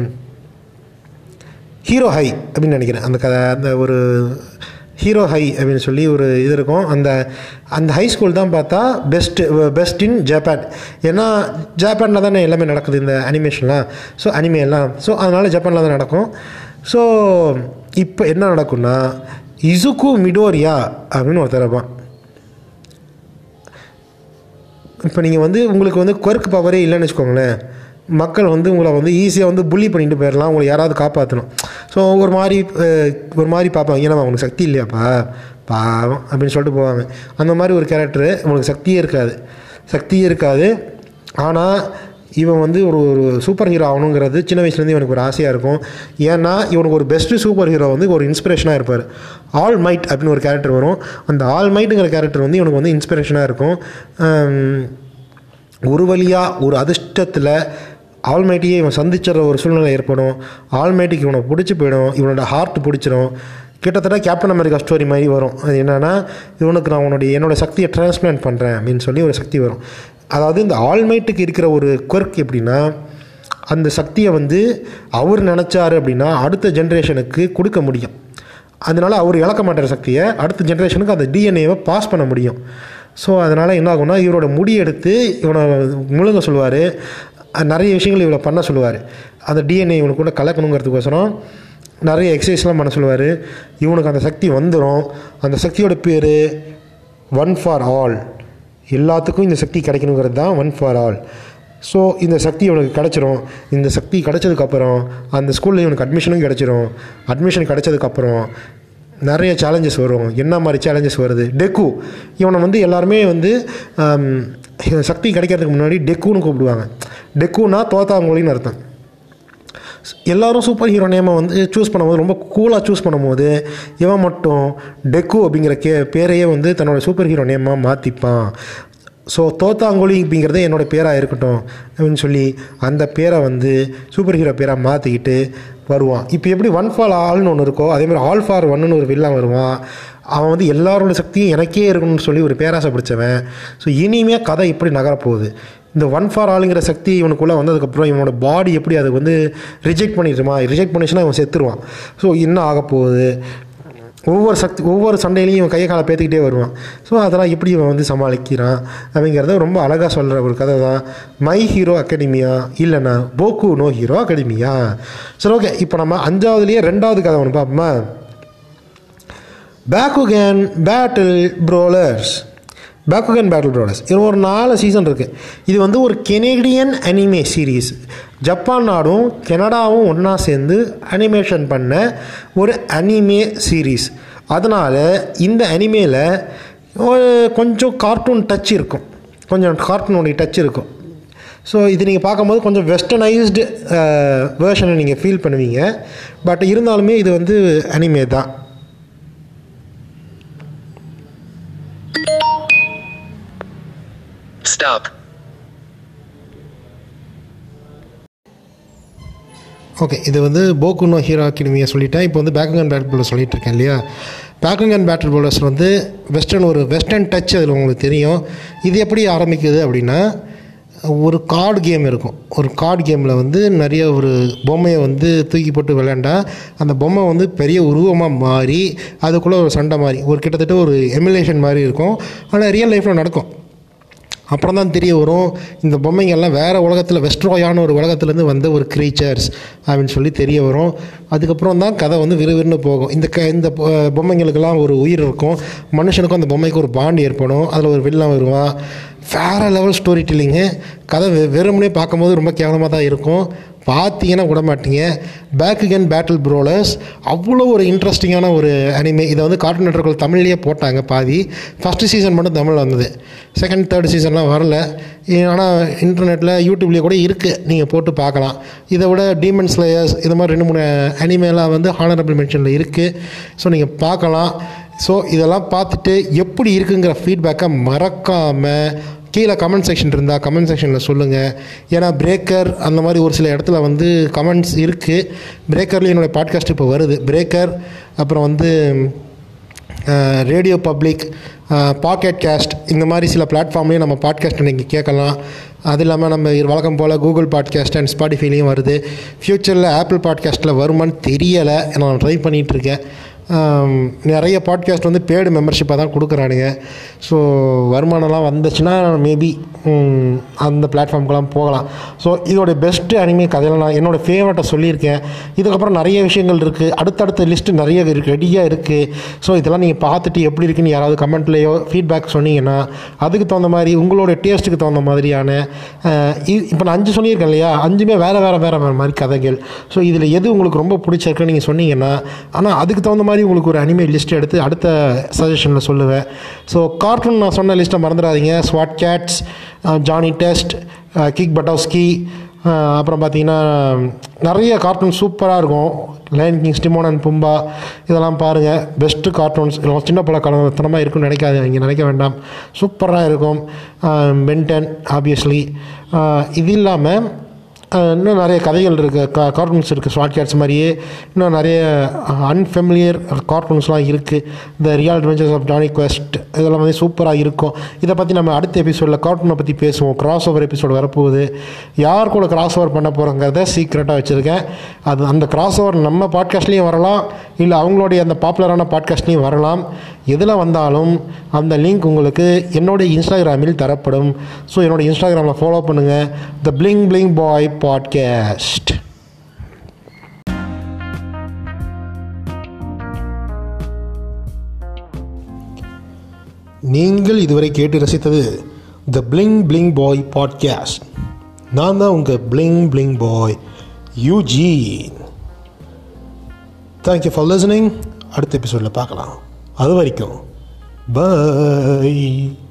ஹீரோ ஹை அப்படின்னு நினைக்கிறேன் அந்த கதை அந்த ஒரு ஹீரோ ஹை அப்படின்னு சொல்லி ஒரு இது இருக்கும் அந்த அந்த ஹை ஸ்கூல் தான் பார்த்தா பெஸ்ட்டு பெஸ்ட் இன் ஜப்பான் ஏன்னா ஜப்பானில் தானே எல்லாமே நடக்குது இந்த அனிமேஷன்லாம் ஸோ அனிமே எல்லாம் ஸோ அதனால் ஜப்பானில் தான் நடக்கும் ஸோ இப்போ என்ன நடக்கும்னா இசுக்கு மிடோரியா அப்படின்னு ஒருத்தர் இருப்பான் இப்போ நீங்கள் வந்து உங்களுக்கு வந்து குவர்க் பவரே இல்லைன்னு வச்சுக்கோங்களேன் மக்கள் வந்து உங்களை வந்து ஈஸியாக வந்து புள்ளி பண்ணிட்டு போயிடலாம் உங்களை யாராவது காப்பாற்றணும் ஸோ ஒரு மாதிரி அஹ், ஒரு மாதிரி பார்ப்பாங்க ஏன்னா உங்களுக்கு சக்தி இல்லையாப்பா பாவம் அப்படின்னு சொல்லிட்டு போவாங்க அந்த மாதிரி ஒரு கேரக்டரு உங்களுக்கு சக்தியே இருக்காது சக்தியே இருக்காது ஆனால் இவன் வந்து ஒரு ஒரு சூப்பர் ஹீரோ ஆகணுங்கிறது சின்ன வயசுலேருந்து இவனுக்கு ஒரு ஆசையாக இருக்கும் ஏன்னா இவனுக்கு ஒரு பெஸ்ட்டு சூப்பர் ஹீரோ வந்து ஒரு இன்ஸ்பிரேஷனாக இருப்பார் ஆல் மைட் அப்படின்னு ஒரு கேரக்டர் வரும் அந்த ஆல் மைட்டுங்கிற கேரக்டர் வந்து இவனுக்கு வந்து இன்ஸ்பிரேஷனாக இருக்கும் ஆம், ஒரு வழியாக ஒரு அதிர்ஷ்டத்தில் ஆல்மைட்டியை இவன் சந்திச்சிடுற ஒரு சூழ்நிலை ஏற்படும் ஆல்மைட்டிக்கு இவனை பிடிச்சி போயிடும் இவனோட ஹார்ட் பிடிச்சிரும் கிட்டத்தட்ட கேப்டன் அமெரிக்கா ஸ்டோரி மாதிரி வரும் அது என்னென்னா இவனுக்கு நான் உன்னுடைய என்னோட சக்தியை டிரான்ஸ்பிளான்ட் பண்ணுறேன் அப்படின்னு சொல்லி ஒரு சக்தி வரும் அதாவது இந்த ஆல்மைட்டுக்கு இருக்கிற ஒரு quirk எப்படின்னா அந்த சக்தியை வந்து அவர் நினச்சாரு அப்படின்னா அடுத்த ஜென்ரேஷனுக்கு கொடுக்க முடியும் அதனால அவர் இழக்க மாட்டார் சக்தியை அடுத்த ஜென்ரேஷனுக்கு அந்த டிஎன்ஏவை பாஸ் பண்ண முடியும் ஸோ அதனால் என்ன ஆகும்னா இவரோட முடி எடுத்து இவனை முழுங்க சொல்லுவார் நிறைய விஷயங்கள் இவளை பண்ண சொல்லுவார் அந்த டிஎன்ஏ இவனுக்கு கூட கலக்கணுங்கிறதுக்கோசரம் நிறைய எக்ஸசைஸ்லாம் பண்ண சொல்லுவார் இவனுக்கு அந்த சக்தி வந்துடும் அந்த சக்தியோட பேர் ஒன் ஃபார் ஆல் எல்லாத்துக்கும் இந்த சக்தி கிடைக்கணுங்கிறது தான் ஒன் ஃபார் ஆல் ஸோ இந்த சக்தி இவனுக்கு கிடச்சிரும் இந்த சக்தி கிடச்சதுக்கப்புறம் அந்த ஸ்கூலில் இவனுக்கு அட்மிஷனும் கிடச்சிரும் அட்மிஷன் கிடச்சதுக்கப்புறம் நிறைய சேலஞ்சஸ் வரும் என்ன மாதிரி சேலஞ்சஸ் வருது டெக்கு இவனை வந்து எல்லாருமே வந்து ஆம், சக்தி கிடைக்கிறதுக்கு முன்னாடி டெக்குன்னு கூப்பிடுவாங்க டெக்குனா தோத்தாங்குழின்னு அர்த்தம் எல்லாரும் சூப்பர் ஹீரோ நேமை வந்து சூஸ் பண்ணும்போது ரொம்ப கூலாக சூஸ் பண்ணும்போது இவன் மட்டும் டெக்கு அப்படிங்கிற கே பேரையே வந்து தன்னோட சூப்பர் ஹீரோ நேமாக மாற்றிப்பான் ஸோ தோத்தாங்குழி அப்படிங்கிறதே என்னோடய பேராக இருக்கட்டும் அப்படின்னு சொல்லி அந்த பேரை வந்து சூப்பர் ஹீரோ பேராக மாற்றிக்கிட்டு வருவான் இப்போ எப்படி ஒன் ஃபால் ஆல்னு ஒன்று இருக்கோ அதேமாதிரி ஆல் ஃபார் ஒன்னு ஒரு வில்லன் வருவான் அவன் வந்து எல்லாரோட சக்தியும் எனக்கே இருக்கணும்னு சொல்லி ஒரு பேராசை பிடிச்சவன் ஸோ இனிமே கதை இப்படி நகரப்போகுது இந்த ஒன் ஃபார் ஆளுங்கிற சக்தி இவனுக்குள்ளே வந்ததுக்கப்புறம் இவனோட பாடி எப்படி அதை வந்து ரிஜெக்ட் பண்ணிடுமா ரிஜெக்ட் பண்ணிச்சுன்னா இவன் செத்துருவான் ஸோ என்ன ஆக போகுது ஒவ்வொரு சக்தி ஒவ்வொரு சண்டையிலையும் இவன் கையை காலை பேத்துக்கிட்டே வருவான் ஸோ அதெல்லாம் எப்படி இவன் வந்து சமாளிக்கிறான் அப்படிங்கிறத ரொம்ப அழகாக சொல்கிற ஒரு கதை தான் மை ஹீரோ அகாடமியா இல்லைண்ணா போக்கு நோ ஹீரோ அகாடமியா சரி ஓகே இப்போ நம்ம அஞ்சாவதுலேயே ரெண்டாவது கதை ஒன்று பார்ப்போமா Bakugan battle brawlers Bakugan battle brawlers இது ஒரு நாலு சீசன் இருக்குது இது வந்து ஒரு கெனேடியன் அனிமே சீரீஸ் ஜப்பான் நாடும் கனடாவும் ஒன்றா சேர்ந்து அனிமேஷன் பண்ண ஒரு அனிமே சீரீஸ் அதனால் இந்த அனிமேல ஒரு கொஞ்சம் கார்ட்டூன் டச் இருக்கும் கொஞ்சம் கார்ட்டூனுடைய டச் இருக்கும் ஸோ இது நீங்கள் பார்க்கும்போது கொஞ்சம் வெஸ்டர்னைஸ்டு வேர்ஷனை நீங்கள் ஃபீல் பண்ணுவீங்க பட் இருந்தாலுமே இது வந்து அனிமே தான் Stop. ஓகே இது வந்து போக்குனோ ஹீரோ அகாடமியை சொல்லிட்டேன் இப்போ வந்து பேக்கங் அண்ட் பேட்டில் போலர்ஸ் சொல்லிட்டு இருக்கேன் இல்லையா பேக்கங் அண்ட் பேட்டில் போலர்ஸ் வந்து வெஸ்டர்ன் ஒரு வெஸ்டர்ன் டச் அதில் உங்களுக்கு தெரியும் இது எப்படி ஆரம்பிக்குது அப்படின்னா ஒரு கார்டு கேம் இருக்கும் ஒரு கார்டு கேமில் வந்து நிறைய ஒரு பொம்மையை வந்து தூக்கி போட்டு விளையாண்டா அந்த பொம்மை வந்து பெரிய உருவமாக மாறி அதுக்குள்ளே ஒரு சண்டை மாதிரி ஒரு கிட்டத்தட்ட ஒரு எமுலேஷன் மாதிரி இருக்கும் ஆனால் ரியல் லைஃப்பில் நடக்கும் அப்புறம் தான் தெரிய வரும் இந்த பொம்மைங்கள்லாம் வேறு உலகத்தில் வெஸ்ட்ரோயான ஒரு உலகத்துலேருந்து வந்த ஒரு க்ரீச்சர்ஸ் அப்படின்னு சொல்லி தெரிய வரும் அதுக்கப்புறம் தான் கதை வந்து விறுவிறுன்னு போகும் இந்த க இந்த பொ- பொம்மைங்களுக்கெல்லாம் ஒரு உயிர் இருக்கும் மனுஷனுக்கும் அந்த பொம்மைக்கு ஒரு பாண்ட் ஏற்படும் அதில் ஒரு வில்லன் வருவான் வேறு லெவல் ஸ்டோரி டெல்லிங்கு கதை வெ- வெறுமனே பார்க்கும்போது ரொம்ப கேவலமாக தான் இருக்கும் பார்த்தீங்கன்னா விட மாட்டீங்க பேக் அகேன் பேட்டில் ப்ரோலர்ஸ் அவ்வளோ ஒரு இன்ட்ரெஸ்டிங்கான ஒரு அனிமே இதை வந்து கார்ட்டூன் நெட்வொர்க்கில் தமிழ்லேயே போட்டாங்க பாதி ஃபஸ்ட்டு சீசன் மட்டும் தமிழில் வந்தது செகண்ட் தேர்ட் சீசன்லாம் வரல ஆனால் இன்டர்நெட்டில் யூடியூப்லேயே கூட இருக்குது நீங்கள் போட்டு பார்க்கலாம் இதை விட டீமன் ஸ்லேயர்ஸ் இது மாதிரி ரெண்டு மூணு அனிமேலாம் வந்து ஹானரபிள் மென்ஷனில் இருக்குது ஸோ நீங்கள் பார்க்கலாம் ஸோ இதெல்லாம் பார்த்துட்டு எப்படி இருக்குங்கிற ஃபீட்பேக்கை மறக்காமல் கீழே கமெண்ட் செக்ஷன் இருந்தால் கமெண்ட் செக்ஷனில் சொல்லுங்கள் ஏன்னா பிரேக்கர் அந்த மாதிரி ஒரு சில இடத்துல வந்து கமெண்ட்ஸ் இருக்குது பிரேக்கர்லேயும் என்னோடய பாட்காஸ்ட் இப்போ வருது பிரேக்கர் அப்புறம் வந்து ரேடியோ பப்ளிக் பாக்கெட் கேஸ்ட் இந்த மாதிரி சில பிளாட்ஃபார்ம்லேயும் நம்ம பாட்காஸ்ட் நீங்கள் கேட்கலாம் அது இல்லாமல் நம்ம வழக்கம் போல் கூகுள் பாட்காஸ்ட் அண்ட் ஸ்பாட்டிஃபைலையும் வருது ஃப்யூச்சரில் ஆப்பிள் பாட்காஸ்ட்டில் வருமான்னு தெரியலை நான் ட்ரை பண்ணிகிட்ருக்கேன் ஆம், நிறைய பாட்காஸ்ட் வந்து பேடு மெம்பர்ஷிப்பாக தான் கொடுக்குறானுங்க ஸோ வருமானம்லாம் வந்துச்சுன்னா மேபி அந்த பிளாட்ஃபார்முக்கெல்லாம் போகலாம் ஸோ இதோடைய பெஸ்ட்டு அனிமே கதையில் நான் என்னோடய ஃபேவரட்டை சொல்லியிருக்கேன் இதுக்கப்புறம் நிறைய விஷயங்கள் இருக்குது அடுத்தடுத்த லிஸ்ட்டு நிறைய இருக்கு ரெடியாக இருக்குது ஸோ இதெல்லாம் நீங்கள் பார்த்துட்டு எப்படி இருக்குன்னு யாராவது கமெண்ட்லேயோ ஃபீட்பேக் சொன்னீங்கன்னா அதுக்கு தகுந்த மாதிரி உங்களோட டேஸ்ட்டுக்கு தகுந்த மாதிரியான இப்போ நான் அஞ்சு சொல்லியிருக்கேன் இல்லையா அஞ்சுமே வேறு வேறு வேறு வேறு மாதிரி கதைகள் ஸோ இதில் எது உங்களுக்கு ரொம்ப பிடிச்சிருக்குன்னு நீங்கள் சொன்னீங்கன்னா ஆனால் அதுக்கு தகுந்த மாதிரி உங்களுக்கு ஒரு அனிமே லிஸ்ட் எடுத்து அடுத்த சஜஷனில் சொல்லுவேன் ஸோ கார்ட்டூன் நான் சொன்ன லிஸ்ட்டை மறந்துடாதீங்க ஸ்வாட் Kats Johnny Test Kick Buttowski அப்புறம் பார்த்தீங்கன்னா நிறைய கார்ட்டூன் சூப்பராக இருக்கும் Lion King Timon and Pumbaa இதெல்லாம் பாருங்கள் பெஸ்ட்டு கார்ட்டூன்ஸ் சின்ன பல கலத்தனமாக இருக்குன்னு நினைக்காது இங்கே நினைக்க வேண்டாம் சூப்பராக இருக்கும் பென்டன் ஆப்வியஸ்லி இது இல்லாமல் அஹ் இன்னும் நிறைய கதைகள் இருக்குது கா கார்ட்டூன்ஸ் இருக்குது ஷார்ட் கேட்ஸ் மாதிரியே இன்னும் நிறைய அன்ஃபெமிலியர் கார்ட்டூன்ஸ்லாம் இருக்குது the real adventures of Jonny Quest இதெல்லாம் வந்து சூப்பராக இருக்கும் இதை பற்றி நம்ம அடுத்த எபிசோடில் கார்ட்டூனை பற்றி பேசுவோம் கிராஸ் ஓவர் எபிசோடு வரப்போகுது யார் கூட கிராஸ் ஓவர் பண்ண போகிறோங்கிறத சீக்ரெட்டாக வச்சுருக்கேன் அது அந்த கிராஸ் ஓவர் நம்ம பாட்காஸ்ட்லேயும் வரலாம் இல்லை அவங்களுடைய அந்த பாப்புலரான பாட்காஸ்ட்லேயும் வரலாம் எதில் வந்தாலும் அந்த லிங்க் உங்களுக்கு என்னுடைய இன்ஸ்டாகிராமில் தரப்படும் ஸோ என்னோடய இன்ஸ்டாகிராமில் ஃபாலோ பண்ணுங்கள் the bling bling boy podcast நீங்கள் இதுவரை கேட்டு ரசித்தது the bling bling boy podcast நான் தான் உங்கள் bling bling boy Eugene thank you for listening அடுத்த எபிசோடில் பார்க்கலாம் அது வரைக்கும் பை